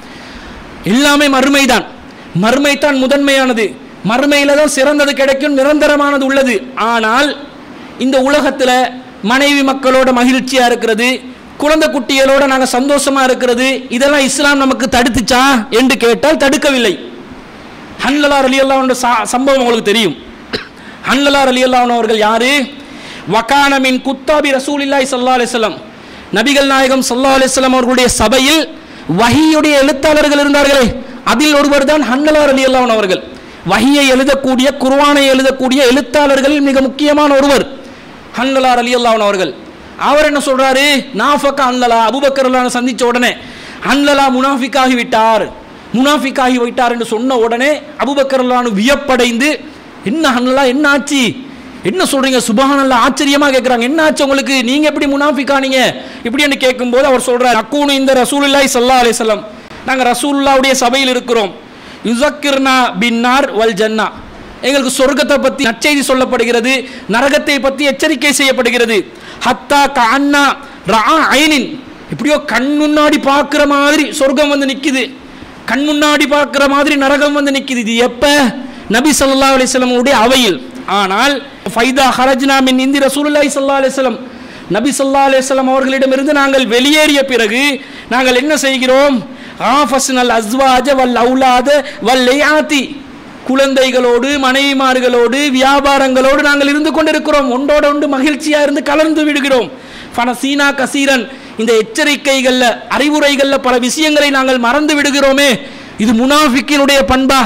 எல்லாமே மறுமைதான் மறுமை தான் முதன்மையானது மறுமையில தான் சிறந்தது கிடைக்கும் நிரந்தரமானது உள்ளது ஆனால் இந்த உலகத்தில் மனைவி மக்களோட மகிழ்ச்சியா இருக்கிறது குழந்தை குட்டிகளோட நாங்கள் சந்தோஷமா இருக்கிறது இதெல்லாம் இஸ்லாம் நமக்கு தடுத்துச்சா என்று கேட்டால் தடுக்கவில்லை ஹன்லலார் அலி அல்லாஹ் சம்பவம் உங்களுக்கு தெரியும் ஹன்லலார் அலி அல்லாஹ் அவர்கள் யாரு வக்கானமின் குத்தாபி ரசூலில்லாய் சல்லா அலிஸ்லாம் நபிகள் நாயகம் சல்லா அலிஸ்லாம் அவர்களுடைய சபையில் வஹியுடைய எழுத்தாளர்கள் இருந்தார்களே அதில் ஒருவர் தான் ஹன்னலார் அலி அல்லாஹ் அவர்கள் வஹியை எழுதக்கூடிய குர்ஆனை எழுதக்கூடிய எழுத்தாளர்களில் மிக முக்கியமான ஒருவர் ஹன்னலார் அலி அல்லாஹ் அவர்கள் அவர் என்ன சொல்றாரு நாஃபக்க ஹன்லலா அபுபக்கர் அல்லாஹ் சந்திச்ச உடனே ஹன்லலா முனாஃபிக்காகி விட்டார் முனாஃபிக்காகி விட்டார் என்று சொன்ன உடனே அபுபக்கர் அல்லாஹ் வியப்படைந்து என்ன ஹன்லலா என்ன ஆச்சு என்ன சொல்றீங்க சுபஹானல்லா ஆச்சரியமா கேட்குறாங்க என்ன ஆச்சு உங்களுக்கு நீங்க எப்படி முனாஃபிக்கானீங்க இப்படின்னு கேட்கும்போது அவர் சொல்றார் அக்கூனு இந்த ரசூலுல்லாஹி ஸல்லல்லாஹு அலைஹி வஸல்லம் நாங்க ரசூலுல்லாவுடைய சபையில் இருக்கிறோம் யுசக்கிர்னா பின்னார் வல் ஜன்னா எங்களுக்கு சொர்க்கத்தை பத்தி நற்செய்தி சொல்லப்படுகிறது நரகத்தை பத்தி எச்சரிக்கை செய்யப்படுகிறது ஹத்தா கண்ணா ரா ஐனின் இப்படியோ கண் முன்னாடி பார்க்குற மாதிரி சொர்க்கம் வந்து நிக்குது கண் முன்னாடி பார்க்குற மாதிரி நரகம் வந்து நிக்குது இது எப்ப நபி ஸல்லல்லாஹு அலைஹி வஸல்லம் உடைய அவையில் ஆனால் ஃபைதா ஹரஜ்னா மின் இந்தி ரசூலுல்லாஹி ஸல்லல்லாஹு அலைஹி வஸல்லம் நபி ஸல்லல்லாஹு அலைஹி வஸல்லம் அவர்களிடமிருந்து நாங்கள் வெளியேறிய பிறகு நாங்கள் என்ன செய்கிறோம் ஆஃபஸ்னல் அஸ்வாஜ வல் அவுலாத வல் லையாத்தி குழந்தைகளோடு மனைவிமார்களோடு வியாபாரங்களோடு நாங்கள் இருந்து கொண்டிருக்கிறோம் ஒன்றோட ஒன்று மகிழ்ச்சியா இருந்து கலந்து விடுகிறோம் ஃபனசீனா கசீரன் இந்த எச்சரிக்கைகள்ல அறிவுரைகள்ல பல விஷயங்களை நாங்கள் மறந்து விடுகிறோமே இது முனாஃபிக்கினுடைய பண்பா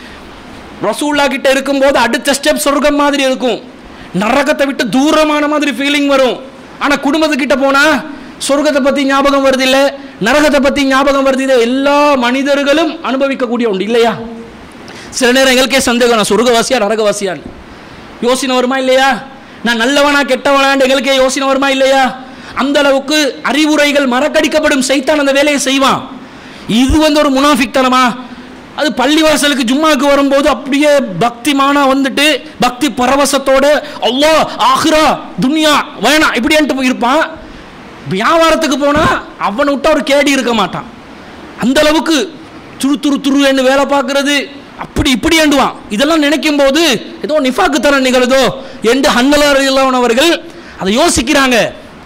ரசூல்லா கிட்ட இருக்கும்போது அடுத்த ஸ்டெப் சொர்க்கம் மாதிரி இருக்கும் நரகத்தை விட்டு தூரமான மாதிரி ஃபீலிங் வரும் ஆனா குடும்பத்துக்கிட்ட போனா சொர்க்கத்தை பத்தி ஞாபகம் வருது இல்ல நரகத்தை பத்தி ஞாபகம் வருது இல்ல எல்லா மனிதர்களும் அனுபவிக்கக்கூடிய ஒன்று இல்லையா சில நேரம் எங்களுக்கே சந்தேகம் நான் சொர்க்கவாசியா நரகவாசியான்னு யோசனை வருமா இல்லையா நான் நல்லவனா கெட்டவனான்னு எங்களுக்கே யோசனை வருமா இல்லையா அந்த அளவுக்கு அறிவுரைகள் மறக்கடிக்கப்படும் சைத்தான் அந்த வேலையை செய்வான் இது வந்து ஒரு முனாஃபிக் தனமா அது பள்ளிவாசலுக்கு ஜும்மாக்கு வரும்போது அப்படியே பக்திமானா வந்துட்டு பக்தி பரவசத்தோட அல்லாஹ் ஆஹ்ரா துனியா வேணாம் இப்படின்ட்டு இருப்பான் வியாபாரத்துக்கு போனா அவனை விட்டு ஒரு கேடி இருக்க மாட்டான் அந்த அளவுக்கு துரு துரு துருன்னு வேலை பார்க்கறது அப்படி இப்படி ஏண்டுவான் இதெல்லாம் நினைக்கும் போது ஏதோ நிஃபாக்குத்தனம் நிகழுதோ என்று ஹன்னலார் இல்லாமன் அவர்கள் அதை யோசிக்கிறாங்க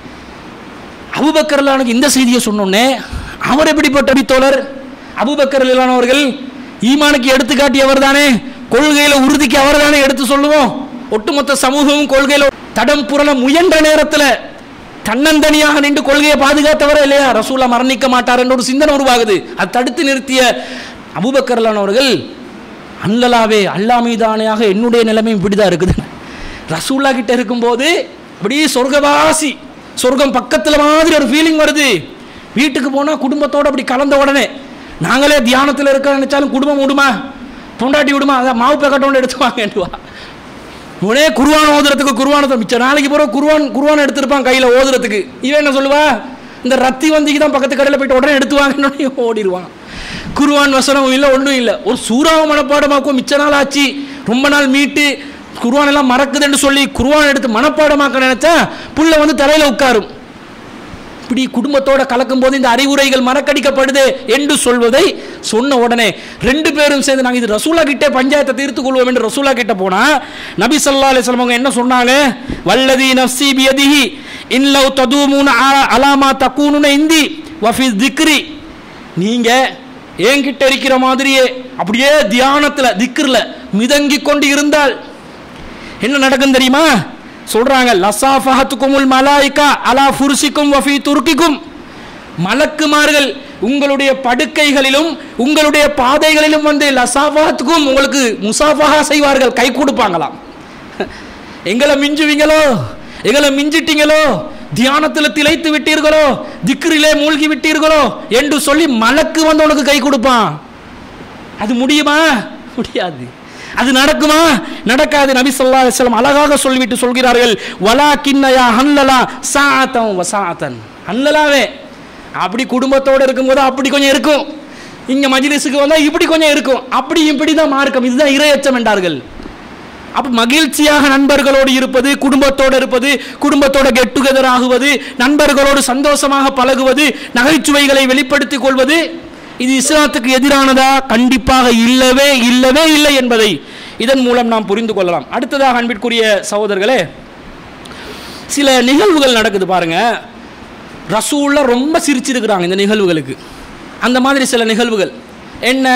அபுபக்கர்லானுக்கு இந்த செய்தியை சொன்னோன்னே அவர் எப்படிப்பட்ட அடித்தோழர் அபுபக்கர் அவர்கள் ஈமானுக்கு எடுத்துக்காட்டியவர் தானே கொள்கையில உறுதிக்கு அவர் தானே எடுத்து சொல்லுவோம் ஒட்டுமொத்த சமூகமும் கொள்கையில தடம் புரள முயன்ற நேரத்தில் தன்னந்தனியாக நின்று கொள்கையை பாதுகாத்தவரே இல்லையா ரசூலா மரணிக்க மாட்டார் என்ற ஒரு சிந்தனை உருவாகுது அது தடுத்து நிறுத்திய அபுபக்கர்லான் அவர்கள் அன்லலாவே அல்லா மீதானையாக என்னுடைய நிலைமை இப்படிதான் இருக்குது ரசூல்லா கிட்ட இருக்கும்போது அப்படியே சொர்க்கவாசி சொர்க்கம் பக்கத்தில் மாதிரி ஒரு ஃபீலிங் வருது வீட்டுக்கு போனால் குடும்பத்தோடு அப்படி கலந்த உடனே நாங்களே தியானத்தில் இருக்க நினைச்சாலும் குடும்பம் விடுமா பொண்டாட்டி விடுமா அதான் மாவு பேக்கட்டோன்னு எடுத்துவாங்கன்னுவா உடனே குருவான் ஓதுறதுக்கு குருவானத்தை மிச்சம் நாளைக்கு பிறகு குருவான் குருவான் எடுத்திருப்பான் கையில் ஓதுறதுக்கு இவன் என்ன சொல்லுவா இந்த ரத்தி வந்திக்கு தான் பக்கத்து கடையில் போயிட்டு உடனே எடுத்துவாங்கன்னு ஓடிடுவான் குருவான் வசனம் இல்லை ஒன்றும் இல்லை ஒரு சூறாவ மனப்பாடமாக்கும் மிச்ச நாள் ஆச்சு ரொம்ப நாள் மீட்டு குருவான் எல்லாம் மறக்குதுன்னு சொல்லி குருவான் எடுத்து மனப்பாடமாக்க நினைச்சா புள்ள வந்து தலையில உட்காரும் இப்படி குடும்பத்தோட கலக்கும் போது இந்த அறிவுரைகள் மறக்கடிக்கப்படுது என்று சொல்வதை சொன்ன உடனே ரெண்டு பேரும் சேர்ந்து நாங்கள் இது ரசூலா கிட்டே பஞ்சாயத்தை தீர்த்து கொள்வோம் என்று ரசூலா கிட்ட போனா நபி சல்லா அலிஸ்லாம் அவங்க என்ன சொன்னாங்க வல்லதி நஃப்சி பியதிஹி இன்லவ் ததூமுன அலாமா தக்கூனுன இந்தி வஃபி திக்ரி நீங்க என்கிட்ட இருக்கிற மாதிரியே அப்படியே தியானத்தில் திக்ரில் மிதங்கி கொண்டு இருந்தால் என்ன நடக்கும் தெரியுமா சொல்றாங்க லசாஃபஹத்துக்குமுல் மலாய்கா அலா ஃபுர்சிக்கும் வஃபி துருக்கிக்கும் மலக்குமார்கள் உங்களுடைய படுக்கைகளிலும் உங்களுடைய பாதைகளிலும் வந்து லசாஃபஹத்துக்கும் உங்களுக்கு முசாஃபஹா செய்வார்கள் கை கொடுப்பாங்களாம் எங்களை மிஞ்சுவீங்களோ எங்களை மிஞ்சிட்டீங்களோ தியானத்தில் திளைத்து விட்டீர்களோ திக்ரிலே மூழ்கி விட்டீர்களோ என்று சொல்லி மலக்கு வந்து உனக்கு கை கொடுப்பான் அது முடியுமா முடியாது அது நடக்குமா நடக்காது நபி சொல்லா அலிஸ்லாம் அழகாக சொல்லிவிட்டு சொல்கிறார்கள் வலா கிண்ணயா ஹல்லலா சாத்தம் வசாத்தன் ஹல்லலாவே அப்படி குடும்பத்தோடு இருக்கும்போது அப்படி கொஞ்சம் இருக்கும் இங்கே மஜ்லிஸுக்கு வந்தால் இப்படி கொஞ்சம் இருக்கும் அப்படி இப்படி தான் மார்க்கம் இதுதான் இரையச்சம் என்றார்கள் அப்போ மகிழ்ச்சியாக நண்பர்களோடு இருப்பது குடும்பத்தோடு இருப்பது குடும்பத்தோட கெட் டுகெதர் ஆகுவது நண்பர்களோடு சந்தோஷமாக பழகுவது நகைச்சுவைகளை வெளிப்படுத்திக் கொள்வது இது இஸ்லாத்துக்கு எதிரானதா கண்டிப்பாக இல்லவே இல்லவே இல்லை என்பதை இதன் மூலம் நாம் புரிந்து கொள்ளலாம் அடுத்ததாக அன்பிற்குரிய சகோதரர்களே சில நிகழ்வுகள் நடக்குது பாருங்க ரசூல்ல ரொம்ப சிரிச்சிருக்கிறாங்க இந்த நிகழ்வுகளுக்கு அந்த மாதிரி சில நிகழ்வுகள் என்ன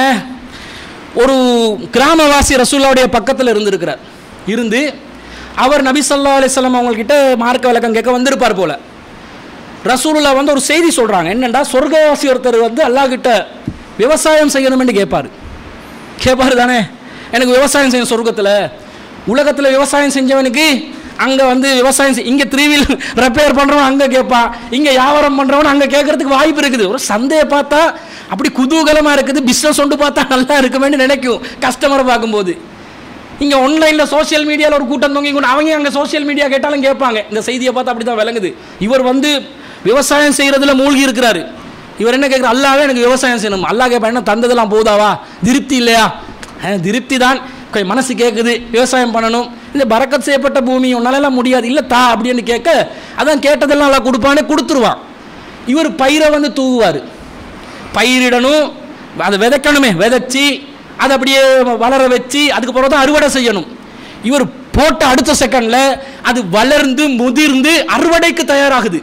ஒரு கிராமவாசி ரசூல்லாவுடைய பக்கத்தில் இருந்திருக்கிறார் இருந்து அவர் நபி ஸல்லல்லாஹு அலைஹி வஸல்லம் அவங்கக்கிட்ட மார்க்க விளக்கம் கேட்க வந்திருப்பார் போல ரசூலுல்லா வந்து ஒரு செய்தி சொல்கிறாங்க என்னென்னா சொர்க்கவாசி ஒருத்தர் வந்து அல்லாஹ் கிட்ட விவசாயம் செய்யணும்னு கேட்பார் கேட்பாரு தானே எனக்கு விவசாயம் செய்யணும் சொர்க்கத்தில் உலகத்தில் விவசாயம் செஞ்சவனுக்கு அங்கே வந்து விவசாயம் செய் இங்கே த்ரீவில் ரிப்பேர் பண்ணுறவன் அங்கே கேட்பான் இங்கே வியாபாரம் பண்ணுறவன் அங்கே கேட்கறதுக்கு வாய்ப்பு இருக்குது ஒரு சந்தையை பார்த்தா அப்படி குதூகலமாக இருக்குது பிஸ்னஸ் ஒன்று பார்த்தா நல்லா இருக்குமேன்னு நினைக்கும் கஸ்டமரை பார்க்கும்போது இங்கே ஆன்லைனில் சோஷியல் மீடியாவில் ஒரு கூட்டம் தொங்கி கொண்டு அவங்க அங்கே சோஷியல் மீடியா கேட்டாலும் கேட்பாங்க இந்த செய்தியை பார்த்தா அப்படி தான் விளங்குது இவர் வந்து விவசாயம் செய்கிறதுல மூழ்கி இருக்கிறாரு இவர் என்ன கேட்குற அல்லாவே எனக்கு விவசாயம் செய்யணும் அல்லா கேட்பா என்ன தந்ததெல்லாம் போதாவா திருப்தி இல்லையா அஹ், திருப்தி தான் கொ- மனசு கேட்குது விவசாயம் பண்ணணும் இந்த பறக்கத் செய்யப்பட்ட பூமி உன்னாலலாம் முடியாது இல்லை தா அப்படின்னு கேட்க அதான் கேட்டதெல்லாம் நல்லா கொடுப்பானே கொடுத்துருவான் இவர் பயிரை வந்து தூவுவார் பயிரிடணும் அதை விதைக்கணுமே விதைச்சி அதை அப்படியே வளர வச்சு அதுக்கப்புறம் தான் அறுவடை செய்யணும் இவர் போட்ட அடுத்த செகண்டில் அது வளர்ந்து முதிர்ந்து அறுவடைக்கு தயாராகுது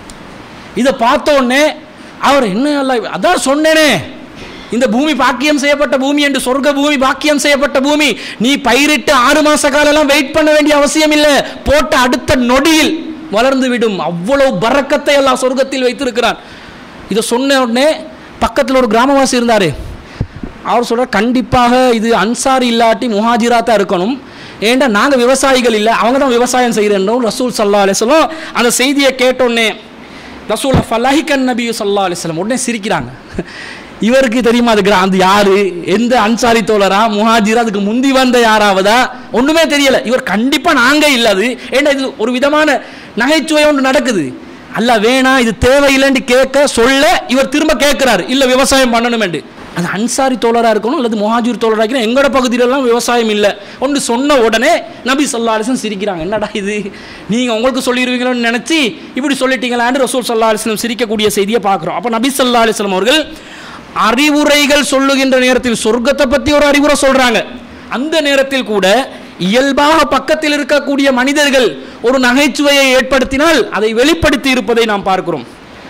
இதை பார்த்த உடனே அவர் என்ன அல்ல அதான் சொன்னேனே இந்த பூமி பாக்கியம் செய்யப்பட்ட பூமி என்று சொர்க்க பூமி பாக்கியம் செய்யப்பட்ட பூமி நீ பயிரிட்டு ஆறு மாச காலம்லாம் வெயிட் பண்ண வேண்டிய அவசியம் இல்லை போட்ட அடுத்த நொடியில் வளர்ந்து விடும் அவ்வளவு பறக்கத்தை எல்லாம் சொர்க்கத்தில் வைத்திருக்கிறான் இதை சொன்ன உடனே பக்கத்தில் ஒரு கிராமவாசி இருந்தார் அவர் சொல்கிறார் கண்டிப்பாக இது அன்சார் இல்லாட்டி முஹாஜிரா தான் இருக்கணும் ஏன்டா நாங்கள் விவசாயிகள் இல்லை அவங்க தான் விவசாயம் செய்கிறோம் ரசூல் சல்லா அலிஸ்லாம் அந்த செய்தியை கேட்டோடனே ரசூல் ஃபலாஹிகன் நபி சல்லா அலிஸ்லாம் உடனே சிரிக்கிறாங்க இவருக்கு தெரியுமா அது கிரா- அது யாரு எந்த அன்சாரி தோழரா முஹாஜிரா அதுக்கு முந்தி வந்த யாராவதா ஒண்ணுமே தெரியல இவர் கண்டிப்பா நாங்க இல்ல அது ஏன்னா இது ஒரு விதமான நகைச்சுவை ஒன்று நடக்குது அல்ல வேணாம் இது தேவையில்லைன்னு கேட்க சொல்ல இவர் திரும்ப கேட்கிறாரு இல்ல விவசாயம் பண்ணணுமெண்டு அது அன்சாரி தோழரா இருக்கணும் அல்லது முஹாஜிர் தோழரா இருக்கணும் எங்களோட பகுதியிலலாம் விவசாயம் இல்லை ஒன்று சொன்ன உடனே நபி சொல்லா அலிஸ்லம் சிரிக்கிறாங்க என்னடா இது நீங்க உங்களுக்கு சொல்லிடுவீங்களோன்னு நினைச்சு இப்படி சொல்லிட்டீங்களான்னு ரசூல் சல்லா அலிஸ்லம் சிரிக்கக்கூடிய செய்தியை பார்க்குறோம் அப்போ நபி சல்லா அலிஸ்லம் அவர்கள் அறிவுரைகள் சொல்லுகின்ற நேரத்தில் சொர்க்கத்தை பத்தி ஒரு அறிவுரை சொல்றாங்க அந்த நேரத்தில் கூட இயல்பாக பக்கத்தில் இருக்கக்கூடிய மனிதர்கள் ஒரு நகைச்சுவையை ஏற்படுத்தினால் அதை வெளிப்படுத்தி இருப்பதை நாம் பார்க்கிறோம்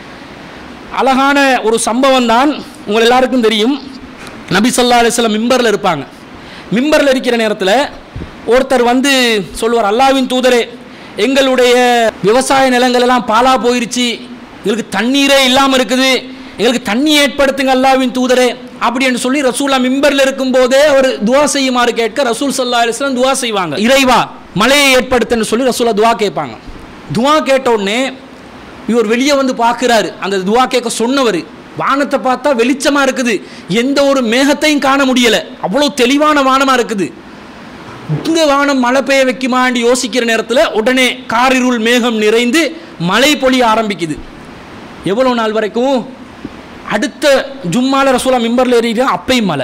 அழகான ஒரு சம்பவம் தான் உங்கள் எல்லாருக்கும் தெரியும் நபி ஸல்லல்லாஹு அலைஹி வஸல்லம் மிம்பரில் இருப்பாங்க மிம்பரில் இருக்கிற நேரத்தில் ஒருத்தர் வந்து சொல்லுவார் அல்லாவின் தூதரே எங்களுடைய விவசாய நிலங்கள் எல்லாம் பாலா போயிருச்சு எங்களுக்கு தண்ணீரே இல்லாமல் இருக்குது எங்களுக்கு தண்ணி ஏற்படுத்துங்க அல்லாவின் தூதரே அப்படின்னு சொல்லி ரசூல்லா மிம்பரில் இருக்கும்போதே அவர் துவா செய்யுமாறு கேட்க ரசூல் சல்லா அலிஸ்லாம் துவா செய்வாங்க இறைவா மழையை ஏற்படுத்துன்னு சொல்லி ரசூலா துவா கேட்பாங்க துவா கேட்ட உடனே இவர் வெளியே வந்து பார்க்குறாரு அந்த துவா கேட்க சொன்னவர் வானத்தை பார்த்தா வெளிச்சமாக இருக்குது எந்த ஒரு மேகத்தையும் காண முடியலை அவ்வளோ தெளிவான வானமாக இருக்குது இங்கே வானம் மழை பெய்ய வைக்குமான்னு யோசிக்கிற நேரத்தில் உடனே காரிருள் மேகம் நிறைந்து மழை பொழிய ஆரம்பிக்குது எவ்வளோ நாள் வரைக்கும் அடுத்த ஜும்மால ரசூலா மிம்பரில் ஏறிட்டா அப்பையும் மழை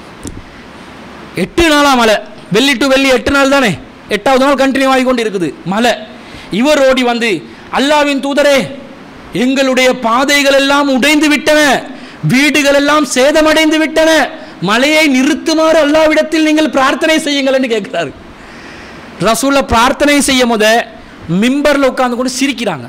எட்டு நாளா மழை வெள்ளி டு வெள்ளி எட்டு நாள் தானே எட்டாவது நாள் கண்டினியூ ஆகி கொண்டு இருக்குது மழை இவர் ஓடி வந்து அல்லாவின் தூதரே எங்களுடைய பாதைகள் எல்லாம் உடைந்து விட்டன வீடுகள் எல்லாம் சேதமடைந்து விட்டன மழையை நிறுத்துமாறு அல்லாவிடத்தில் நீங்கள் பிரார்த்தனை செய்யுங்கள் என்று கேட்கிறாரு ரசூல பிரார்த்தனை செய்யும் போத மிம்பர்ல உட்கார்ந்து கொண்டு சிரிக்கிறாங்க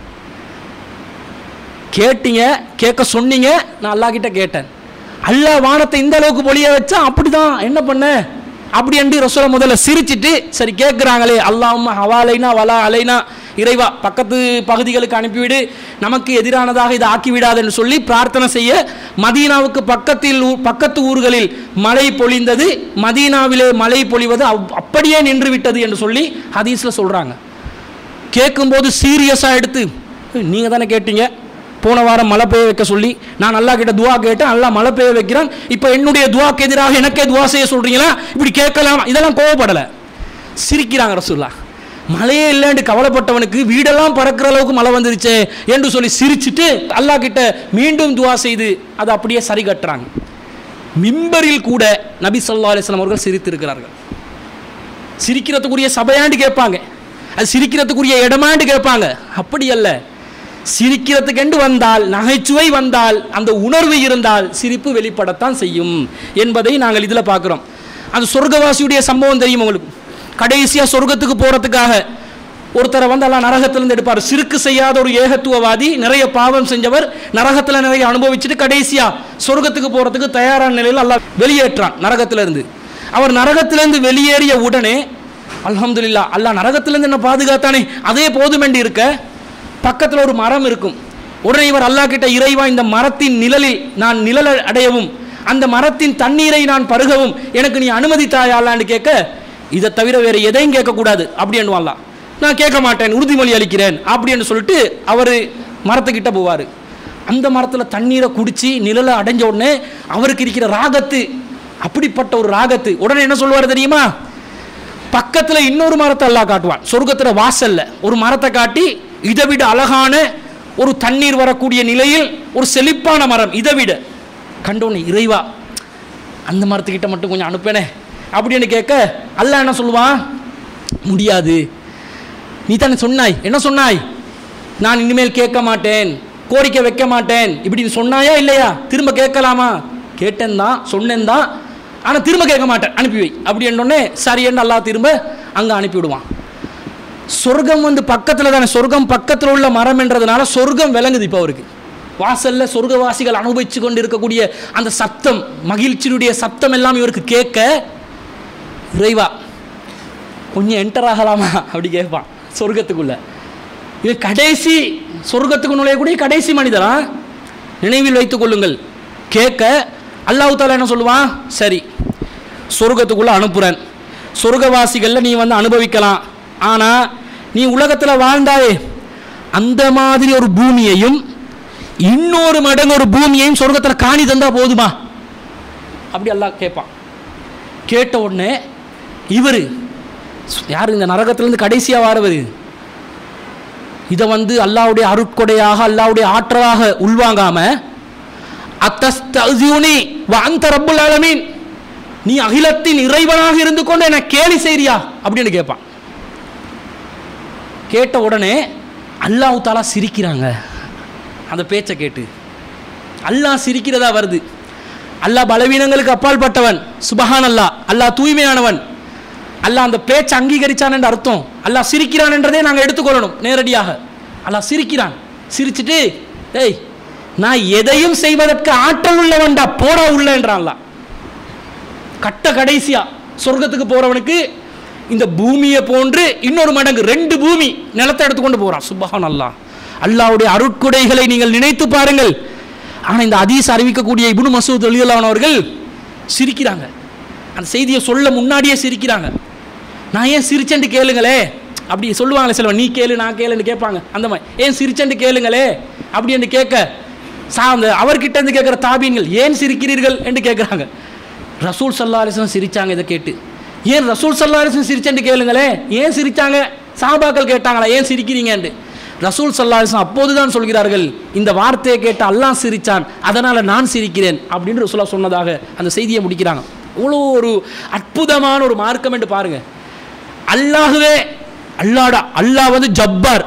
கேட்டீங்க கேட்க சொன்னீங்க நான் அல்லாஹ் கிட்ட கேட்டேன் அல்லாஹ் வானத்தை இந்த அளவுக்கு பொழிய வச்சா அப்படிதான் என்ன பண்ண அப்படி என்று ரசூல முதல்ல சிரிச்சிட்டு சரி கேட்குறாங்களே அல்லாஹ்ம ஹவாலைனா வலா அலைனா இறைவா பக்கத்து பகுதிகளுக்கு அனுப்பிவிடு நமக்கு எதிரானதாக இதை ஆக்கி விடாதுன்னு சொல்லி பிரார்த்தனை செய்ய மதீனாவுக்கு பக்கத்தில் ஊ- பக்கத்து ஊர்களில் மழை பொழிந்தது மதீனாவிலே மழை பொழிவது அவ்- அப்படியே நின்று விட்டது என்று சொல்லி ஹதீஸ்ல சொல்றாங்க கேட்கும்போது சீரியஸாக எடுத்து நீங்கள் தானே கேட்டீங்க போன வாரம் மழை பெய்ய வைக்க சொல்லி நான் நல்லா கிட்ட துவா கேட்டேன் நல்லா மழை பெய்ய வைக்கிறான் இப்போ என்னுடைய துவாக்கு எதிராக எனக்கே துவா செய்ய சொல்றீங்களா இப்படி கேட்கலாம் இதெல்லாம் கோவப்படலை சிரிக்கிறாங்க ரசூல்லா மழையே இல்லைன்னு கவலைப்பட்டவனுக்கு வீடெல்லாம் பறக்கிற அளவுக்கு மழை வந்துருச்சே என்று சொல்லி சிரிச்சிட்டு அல்லாஹ் கிட்ட மீண்டும் துவா செய்து அதை அப்படியே சரி கட்டுறாங்க மிம்பரில் கூட நபி ஸல்லல்லாஹு அலைஹி வஸல்லம் அவர்கள் சிரித்திருக்கிறார்கள் சிரிக்கிறதுக்குரிய சபையாண்டு கேட்பாங்க அது சிரிக்கிறதுக்குரிய இடமாண்டு கேட்பாங்க அப்படி அல்ல சிரிக்கிறதுக்கென்று வந்தால் நகைச்சுவை வந்தால் அந்த உணர்வு இருந்தால் சிரிப்பு வெளிப்படத்தான் செய்யும் என்பதை நாங்கள் இதில் பார்க்குறோம் அந்த சொர்க்கவாசியுடைய சம்பவம் தெரியும் உங்களுக்கு கடைசியாக சொர்க்கத்துக்கு போகிறதுக்காக ஒருத்தரை வந்து எல்லாம் நரகத்திலிருந்து எடுப்பார் சிறுக்கு செய்யாத ஒரு ஏகத்துவவாதி நிறைய பாவம் செஞ்சவர் நரகத்தில் நிறைய அனுபவிச்சுட்டு கடைசியாக சொர்க்கத்துக்கு போகிறதுக்கு தயாரான நிலையில் அல்லாஹ் வெளியேற்றான் நரகத்திலிருந்து அவர் நரகத்திலிருந்து வெளியேறிய உடனே அல்ஹம்துலில்லா அல்லாஹ் நரகத்திலிருந்து என்ன பாதுகாத்தானே அதே போதுமென்று இருக்க பக்கத்தில் ஒரு மரம் இருக்கும் உடனே இவர் அல்லாஹ் கிட்ட இறைவா இந்த மரத்தின் நிழலில் நான் நிழல் அடையவும் அந்த மரத்தின் தண்ணீரை நான் பருகவும் எனக்கு நீ அனுமதித்தாயா அல்லான்னு கேட்க இதை தவிர வேறு எதையும் கேட்கக்கூடாது அப்படின்னு அல்லாஹ் நான் கேட்க மாட்டேன் உறுதிமொழி அளிக்கிறேன் அப்படின்னு சொல்லிட்டு அவர் மரத்துக்கிட்ட போவார் அந்த மரத்தில் தண்ணீரை குடிச்சு நிழலை அடைஞ்ச உடனே அவருக்கு இருக்கிற ராகத்து அப்படிப்பட்ட ஒரு ராகத்து உடனே என்ன சொல்லுவார் தெரியுமா பக்கத்தில் இன்னொரு மரத்தை எல்லாம் காட்டுவான் சொர்க்கத்தில் வாசல்ல ஒரு மரத்தை காட்டி இதை விட அழகான ஒரு தண்ணீர் வரக்கூடிய நிலையில் ஒரு செழிப்பான மரம் இதை விட கண்டோன்னு இறைவா அந்த மரத்துக்கிட்ட மட்டும் கொஞ்சம் அனுப்பனே அப்படின்னு கேட்க அல்லாஹ் என்ன சொல்லுவான் முடியாது நீ தானே சொன்னாய் என்ன சொன்னாய் நான் இனிமேல் கேட்க மாட்டேன் கோரிக்கை வைக்க மாட்டேன் இப்படி நீ சொன்னாயா இல்லையா திரும்ப கேட்கலாமா கேட்டேன் தான் சொன்னேன் தான் ஆனால் திரும்ப கேட்க மாட்டேன் அனுப்பி வை அப்படி என்னொன்னே சரியன்னு அல்லாஹ் திரும்ப அங்கே அனுப்பிவிடுவான் சொர்க்கம் வந்து பக்கத்தில் தானே சொர்க்கம் பக்கத்தில் உள்ள மரம் என்றதுனால சொர்க்கம் விளங்குது இப்போ அவருக்கு வாசல்ல சொர்க்கவாசிகள் அனுபவிச்சு கொண்டு இருக்கக்கூடிய அந்த சத்தம் மகிழ்ச்சியினுடைய சத்தம் எல்லாம் இவருக்கு கேட்க இறைவா கொஞ்சம் என்டர் ஆகலாமா அப்படி கேட்பான் சொர்க்கத்துக்குள்ள இது கடைசி சொர்க்கத்துக்கு நுழையக்கூடிய கடைசி மனிதரா நினைவில் வைத்துக் கொள்ளுங்கள் கேட்க அல்லாஹ் தாலா என்ன சொல்லுவான் சரி சொர்க்கத்துக்குள்ள அனுப்புகிறேன் சொர்க்கவாசிகளில் நீ வந்து அனுபவிக்கலாம் ஆனால் நீ உலகத்தில் வாழ்ந்தாயே அந்த மாதிரி ஒரு பூமியையும் இன்னொரு மடங்கு ஒரு பூமியையும் சொர்க்கத்தில் காணி தந்தா போதுமா அப்படி அல்லாஹ் கேட்பான் கேட்ட உடனே இவர் யார் இந்த நரகத்திலேருந்து கடைசியாக வாரவர் இதை வந்து அல்லாவுடைய அருட்கொடையாக அல்லாவுடைய ஆற்றலாக உள்வாங்காம அத்தஸ்தூனி அந்த ரப்புல் ஆலமீன் நீ அகிலத்தின் இறைவனாக இருந்து கொண்டு என்ன கேலி செய்றியா அப்படின்னு கேட்பான் கேட்ட உடனே அல்லாஹ் தாலா சிரிக்கிறாங்க அந்த பேச்சை கேட்டு அல்லாஹ் சிரிக்கிறதா வருது அல்லாஹ் பலவீனங்களுக்கு அப்பால் பட்டவன் சுபஹான் அல்லாஹ் அல்லாஹ் தூய்மையானவன் அல்லாஹ் அந்த பேச்சை அங்கீகரிச்சான் என்ற அர்த்தம் அல்லாஹ் சிரிக்கிறான் என்றதே நாங்கள் எடுத்துக்கொள்ளணும் நேரடியாக அல்லாஹ் சிரிக்கிறான் சிரிச்சிட்டு ஏய் நான் எதையும் செய்வதற்கு ஆற்றல் உள்ளவன்டா போடா உள்ள என்றான் அல்லாஹ் கட்ட கடைசியா சொர்க்கத்துக்கு போறவனுக்கு இந்த பூமியை போன்று இன்னொரு மடங்கு ரெண்டு பூமி நிலத்தை எடுத்துக்கொண்டு போறான் சுபஹான் அல்லாஹ் அல்லாஹ்வுடைய அருட்கொடைகளை நீங்கள் நினைத்து பாருங்கள் ஆனால் இந்த அதீஸ் அறிவிக்கக்கூடிய இப்னு மசூத் அலியல்லான் அவர்கள் சிரிக்கிறாங்க அந்த செய்தியை சொல்ல முன்னாடியே சிரிக்கிறாங்க நான் ஏன் சிரிச்சேன்ட்டு கேளுங்களே அப்படி சொல்லுவாங்களே செல்வன் நீ கேளு நான் கேளுன்னு கேட்பாங்க அந்த மாதிரி ஏன் சிரிச்சேன்ட்டு கேளுங்களே அப்படி என்று கேட்க சா அந்த அவர்கிட்ட இருந்து கேட்குற தாபீன்கள் ஏன் சிரிக்கிறீர்கள் என்று கேட்குறாங்க ரசூல் சல்லா அலிஸ்லாம் சிரிச்சாங்க இதை கேட்டு ஏன் ரசூல் சல்லா அலிஸ்லாம் சிரிச்சேன்ட்டு கேளுங்களே ஏன் சிரிச்சாங்க சாபாக்கள் கேட்டாங்களா ஏன் சிரிக்கிறீங்கன்ட்டு ரசூல் சல்லா அலிஸ்லாம் அப்போது தான் சொல்கிறார்கள் இந்த வார்த்தையை கேட்டு அல்லாஹ் சிரிச்சான் அதனால் நான் சிரிக்கிறேன் அப்படின்னு ரசூலா சொன்னதாக அந்த செய்தியை முடிக்கிறாங்க இவ்வளோ ஒரு அற்புதமான ஒரு மார்க்கம் என்று பாருங்க அல்லாஹுவே அல்லாடா அல்லாஹ் வந்து ஜப்பார்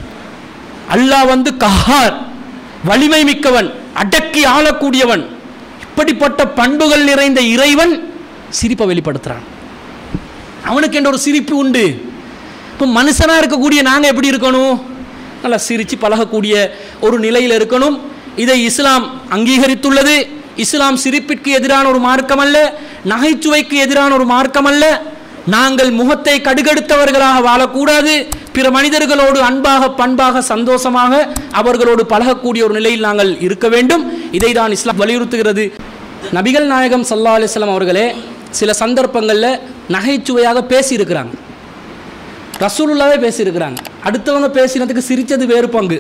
அல்லாஹ் வந்து கஹார் வலிமை மிக்கவன் அடக்கி ஆளக்கூடியவன் இப்படிப்பட்ட பண்புகள் நிறைந்த இறைவன் சிரிப்பை வெளிப்படுத்துறான் அவனுக்கு என்ற ஒரு சிரிப்பு உண்டு இப்போ மனுஷனாக இருக்கக்கூடிய நாங்கள் எப்படி இருக்கணும் நல்லா சிரித்து பழகக்கூடிய ஒரு நிலையில் இருக்கணும் இதை இஸ்லாம் அங்கீகரித்துள்ளது இஸ்லாம் சிரிப்பிற்கு எதிரான ஒரு மார்க்கம் அல்ல நகைச்சுவைக்கு எதிரான ஒரு மார்க்கம் அல்ல நாங்கள் முகத்தை கடுகெடுத்தவர்களாக வாழக்கூடாது பிற மனிதர்களோடு அன்பாக பண்பாக சந்தோஷமாக அவர்களோடு பழகக்கூடிய ஒரு நிலையில் நாங்கள் இருக்க வேண்டும் இதை தான் இஸ்லாம் வலியுறுத்துகிறது நபிகள் நாயகம் சல்லா அலிஸ்லாம் அவர்களே சில சந்தர்ப்பங்களில் நகைச்சுவையாக பேசியிருக்கிறாங்க ரசூலுல்லாவே பேசியிருக்கிறாங்க அடுத்தவங்க பேசினதுக்கு சிரித்தது வேறு பங்கு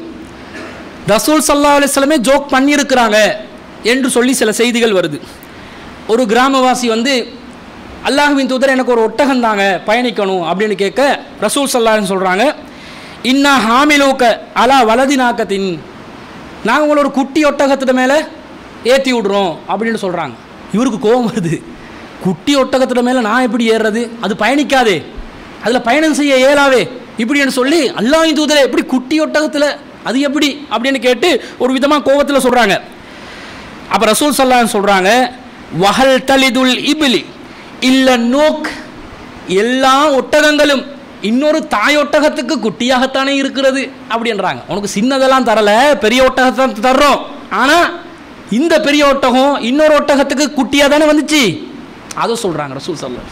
ரசூல் சல்லா அலிஸ்லமே ஜோக் பண்ணியிருக்கிறாங்க என்று சொல்லி சில செய்திகள் வருது ஒரு கிராமவாசி வந்து அல்லாஹுவின் தூதர் எனக்கு ஒரு ஒட்டகம் தாங்க பயணிக்கணும் அப்படின்னு கேட்க ரசூல் சல்லான்னு சொல்கிறாங்க இன்னா ஹாமிலூக்க அலா வலதி நாக்கத்தின் நாங்கள் உங்களை ஒரு குட்டி ஒட்டகத்துக்கு மேலே ஏற்றி விடுறோம் அப்படின்னு சொல்கிறாங்க இவருக்கு கோபம் வருது குட்டி ஒட்டகத்துல மேலே நான் எப்படி ஏறுறது அது பயணிக்காதே அதில் பயணம் செய்ய இயலாவே இப்படின்னு சொல்லி அல்லாஹ் தூதரை எப்படி குட்டி ஒட்டகத்தில் அது எப்படி அப்படின்னு கேட்டு ஒரு விதமாக கோபத்தில் சொல்கிறாங்க அப்போ ரசூல் சல்லான்னு சொல்கிறாங்க வஹல் தலிதுல் இபிலி இல்ல நோக் எல்லா ஒட்டகங்களும் இன்னொரு தாய் ஒட்டகத்துக்கு குட்டியாகத்தானே இருக்கிறது அப்படின்றாங்க உனக்கு சின்னதெல்லாம் தரல பெரிய ஒட்டகத்தான் தர்றோம் ஆனால் இந்த பெரிய ஒட்டகம் இன்னொரு ஒட்டகத்துக்கு குட்டியாக தானே வந்துச்சு அதை சொல்கிறாங்க ரசூல் சல்லா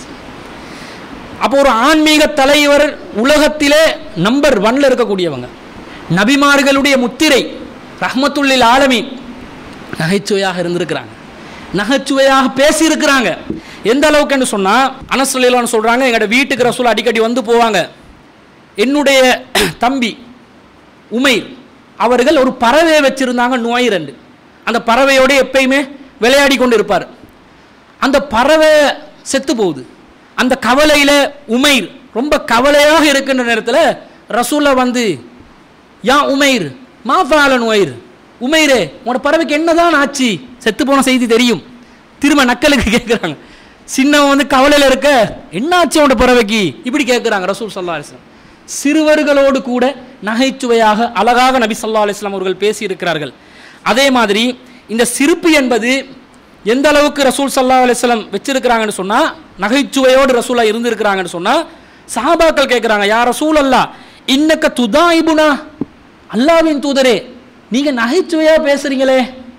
அப்போ ஒரு ஆன்மீக தலைவர் உலகத்திலே நம்பர் ஒன்ல இருக்கக்கூடியவங்க நபிமார்களுடைய முத்திரை ரஹ்மத்துல்லில் ஆலமீன் நகைச்சுவையாக இருந்திருக்கிறாங்க நகைச்சுவையாக பேசியிருக்கிறாங்க எந்த அளவுக்குன்னு சொன்னால் அனசலிலான்னு சொல்கிறாங்க எங்களோட வீட்டுக்கு ரசூல் அடிக்கடி வந்து போவாங்க என்னுடைய தம்பி உமைர் அவர்கள் ஒரு பறவையை வச்சிருந்தாங்க நோய் ரெண்டு அந்த பறவையோட எப்பயுமே விளையாடி கொண்டு இருப்பார் அந்த பறவை செத்து போகுது அந்த கவலையில் உமைர் ரொம்ப கவலையாக இருக்கின்ற நேரத்தில் ரசூலை வந்து யா உமைர் மாஃபாலன் உமைர் உமைரே உன்னோட பறவைக்கு என்னதான் ஆச்சு செத்து போன செய்தி தெரியும் திரும்ப நக்கலுக்கு கேட்குறாங்க சின்னவன் வந்து கவலையில் இருக்க என்ன ஆச்சு உன்னோட பறவைக்கு இப்படி கேட்குறாங்க ரசூல் சல்லா அலிஸ்லாம் சிறுவர்களோடு கூட நகைச்சுவையாக அழகாக நபி சல்லா அலிஸ்லாம் அவர்கள் பேசியிருக்கிறார்கள் அதே மாதிரி இந்த சிரிப்பு என்பது எந்த அளவுக்கு ரசூல் சல்லா அலிஸ்லாம் வச்சிருக்கிறாங்கன்னு சொன்னால் நகைச்சுவையோடு ரசூலா இருந்திருக்கிறாங்கன்னு சொன்னால் சஹாபாக்கள் கேட்குறாங்க யார் ரசூல் அல்லா இன்னக்க துதாயிபுனா அல்லாவின் தூதரே நீங்கள் நகைச்சுவையாக பேசுறீங்களே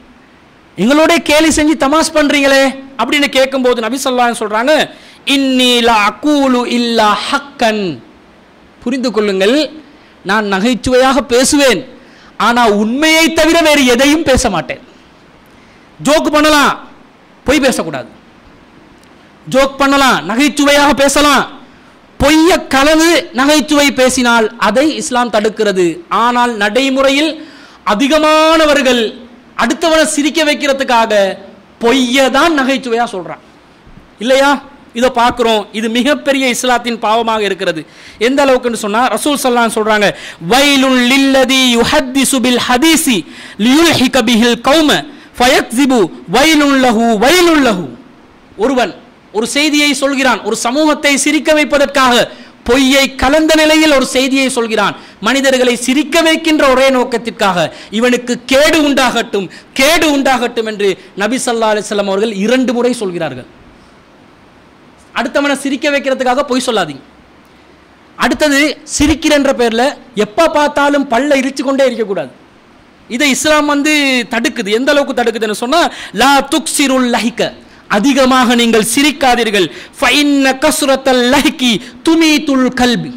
எங்களோட கேலி செஞ்சு தமாஸ் பண்றீங்களே அப்படின்னு கேட்கும்போது நபி சொல்லான்னு சொல்றாங்க இன்னீல அக்கூலு இல்லா ஹக்கன் புரிந்து கொள்ளுங்கள் நான் நகைச்சுவையாக பேசுவேன் ஆனா உண்மையை தவிர வேறு எதையும் பேச மாட்டேன் ஜோக் பண்ணலாம் பொய் பேசக்கூடாது ஜோக் பண்ணலாம் நகைச்சுவையாக பேசலாம் பொய்ய கலந்து நகைச்சுவை பேசினால் அதை இஸ்லாம் தடுக்கிறது ஆனால் நடைமுறையில் அதிகமானவர்கள் அடுத்தவனை சிரிக்க வைக்கிறதுக்காக பொய்யை தான் நகைச்சுவையாக சொல்கிறான் இல்லையா இதை பார்க்குறோம் இது மிகப்பெரிய இஸ்லாத்தின் பாவமாக இருக்கிறது எந்த அளவுக்குன்னு சொன்னால் ரசூல் சல்லான் சொல்கிறாங்க வைலுல் லில்லதி யுஹத்திசு பில் ஹதீசி லியுல்ஹிக பிஹில் கௌம ஃபயக்ஸிபு வைலுல் லஹு வைலுல் லஹு ஒருவன் ஒரு செய்தியை சொல்கிறான் ஒரு சமூகத்தை சிரிக்க வைப்பதற்காக பொய்யை கலந்த நிலையில் ஒரு செய்தியை சொல்கிறான் மனிதர்களை சிரிக்க வைக்கின்ற ஒரே நோக்கத்திற்காக இவனுக்கு கேடு உண்டாகட்டும் கேடு உண்டாகட்டும் என்று நபி சல்லா அலிஸ்லாம் அவர்கள் இரண்டு முறை சொல்கிறார்கள் அடுத்தவனை சிரிக்க வைக்கிறதுக்காக பொய் சொல்லாதீங்க அடுத்தது சிரிக்கிறன்ற பேரில் எப்போ பார்த்தாலும் பல்ல இரிச்சு கொண்டே இருக்கக்கூடாது இதை இஸ்லாம் வந்து தடுக்குது எந்த அளவுக்கு தடுக்குதுன்னு சொன்னால் லா துக்சிருல் லஹிக்க அதிகமாக நீங்கள் சிரிக்காதீர்கள் ஃபைன்ன கசுரத்தல் லஹிக்கி துமீதுல் கல்பி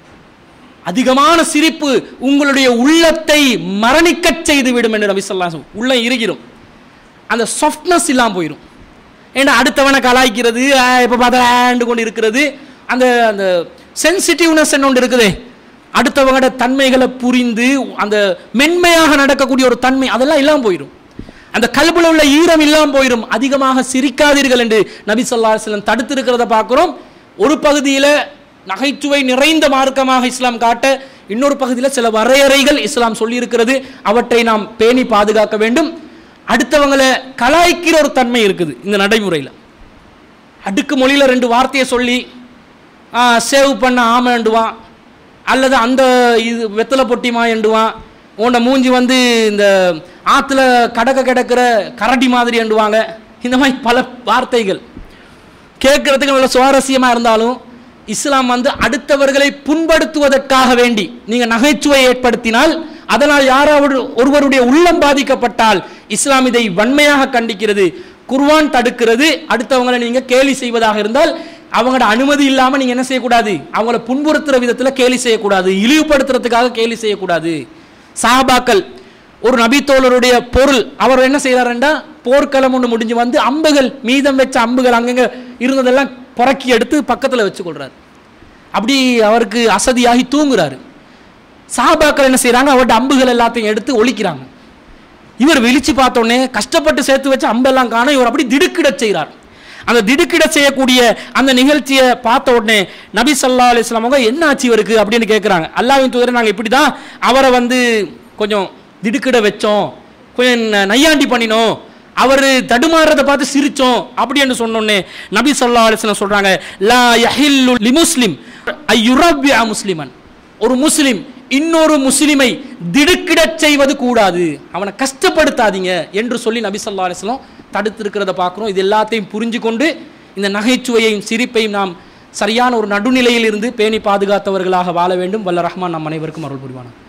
அதிகமான சிரிப்பு உங்களுடைய உள்ளத்தை மரணிக்கச் செய்து விடும் என்று நபி சொல்லாம் உள்ளம் இறுகிரும் அந்த சாஃப்ட்னஸ் இல்லாமல் போயிடும் ஏன்னா அடுத்தவனை கலாய்க்கிறது இப்போ பார்த்தா கொண்டு இருக்கிறது அந்த அந்த சென்சிட்டிவ்னஸ் என்ன ஒன்று இருக்குது அடுத்தவங்களோட தன்மைகளை புரிந்து அந்த மென்மையாக நடக்கக்கூடிய ஒரு தன்மை அதெல்லாம் இல்லாமல் போயிடும் அந்த கல்புல உள்ள ஈரம் இல்லாமல் போயிடும் அதிகமாக சிரிக்காதீர்கள் என்று நபி சொல்லா செல்லம் தடுத்து இருக்கிறத பார்க்குறோம் ஒரு பகுதியில் நகைச்சுவை நிறைந்த மார்க்கமாக இஸ்லாம் காட்ட இன்னொரு பகுதியில் சில வரையறைகள் இஸ்லாம் சொல்லியிருக்கிறது அவற்றை நாம் பேணி பாதுகாக்க வேண்டும் அடுத்தவங்களை கலாய்க்கிற ஒரு தன்மை இருக்குது இந்த நடைமுறையில் அடுக்கு மொழியில் ரெண்டு வார்த்தையை சொல்லி சேவ் பண்ண ஆமண்டுவான் அல்லது அந்த இது வெத்தலை பொட்டிமா எண்டுவான் உன்னை மூஞ்சி வந்து இந்த ஆற்றுல கடக்க கிடக்கிற கரடி மாதிரி எண்டுவாங்க இந்த மாதிரி பல வார்த்தைகள் கேட்கறதுக்கு நல்ல சுவாரஸ்யமாக இருந்தாலும் இஸ்லாம் வந்து அடுத்தவர்களை புண்படுத்துவதற்காக வேண்டி நீங்கள் நகைச்சுவை ஏற்படுத்தினால் அதனால் யாராவது ஒருவருடைய உள்ளம் பாதிக்கப்பட்டால் இஸ்லாம் இதை வன்மையாக கண்டிக்கிறது குர்வான் தடுக்கிறது அடுத்தவங்களை நீங்கள் கேலி செய்வதாக இருந்தால் அவங்களோட அனுமதி இல்லாமல் நீங்கள் என்ன செய்யக்கூடாது அவங்கள புண்புறுத்துற விதத்தில் கேலி செய்யக்கூடாது இழிவுபடுத்துறதுக்காக கேலி செய்யக்கூடாது சாபாக்கள் ஒரு நபித்தோழருடைய பொருள் அவர் என்ன செய்கிறாருண்டா போர்க்களம் ஒன்று முடிஞ்சு வந்து அம்புகள் மீதம் வச்ச அம்புகள் அங்கங்கே இருந்ததெல்லாம் புறக்கி எடுத்து பக்கத்தில் வச்சுக்கொள்றாரு அப்படி அவருக்கு அசதியாகி தூங்குறாரு சாபாக்கள் என்ன செய்கிறாங்க அவர்கிட்ட அம்புகள் எல்லாத்தையும் எடுத்து ஒழிக்கிறாங்க இவர் விழிச்சு பார்த்தோன்னே கஷ்டப்பட்டு சேர்த்து வச்ச அம்பெல்லாம் காண இவர் அப்படி திடுக்கிட செய்கிறார் அந்த திடுக்கிட செய்யக்கூடிய அந்த நிகழ்ச்சியை பார்த்த உடனே நபி சல்லா அலிஸ்லாம் அவங்க என்ன ஆச்சு இவருக்கு அப்படின்னு கேட்குறாங்க அல்லாவின் தூதரை நாங்கள் இப்படி தான் அவரை வந்து கொஞ்சம் திடுக்கிட வச்சோம் கொஞ்சம் நையாண்டி பண்ணினோம் அவர் தடுமாறுறதை பார்த்து சிரிச்சோம் அப்படி என்று சொன்னோன்னே நபி ஸல்லல்லாஹு அலைஹி வஸல்லம் சொல்றாங்க லா யஹில்லு லிமுஸ்லிம் ஐயுரப்பியா முஸ்லிமன் ஒரு முஸ்லிம் இன்னொரு முஸ்லிமை திடுக்கிடச் செய்வது கூடாது அவனை கஷ்டப்படுத்தாதீங்க என்று சொல்லி நபி ஸல்லல்லாஹு அலைஹி வஸல்லம் தடுத்திருக்கிறத பார்க்குறோம் இது எல்லாத்தையும் புரிஞ்சு கொண்டு இந்த நகைச்சுவையையும் சிரிப்பையும் நாம் சரியான ஒரு நடுநிலையில் இருந்து பேணி பாதுகாத்தவர்களாக வாழ வேண்டும் வல்ல ரஹ்மான் நம் அனைவருக்கும் அருள் புரிவானார்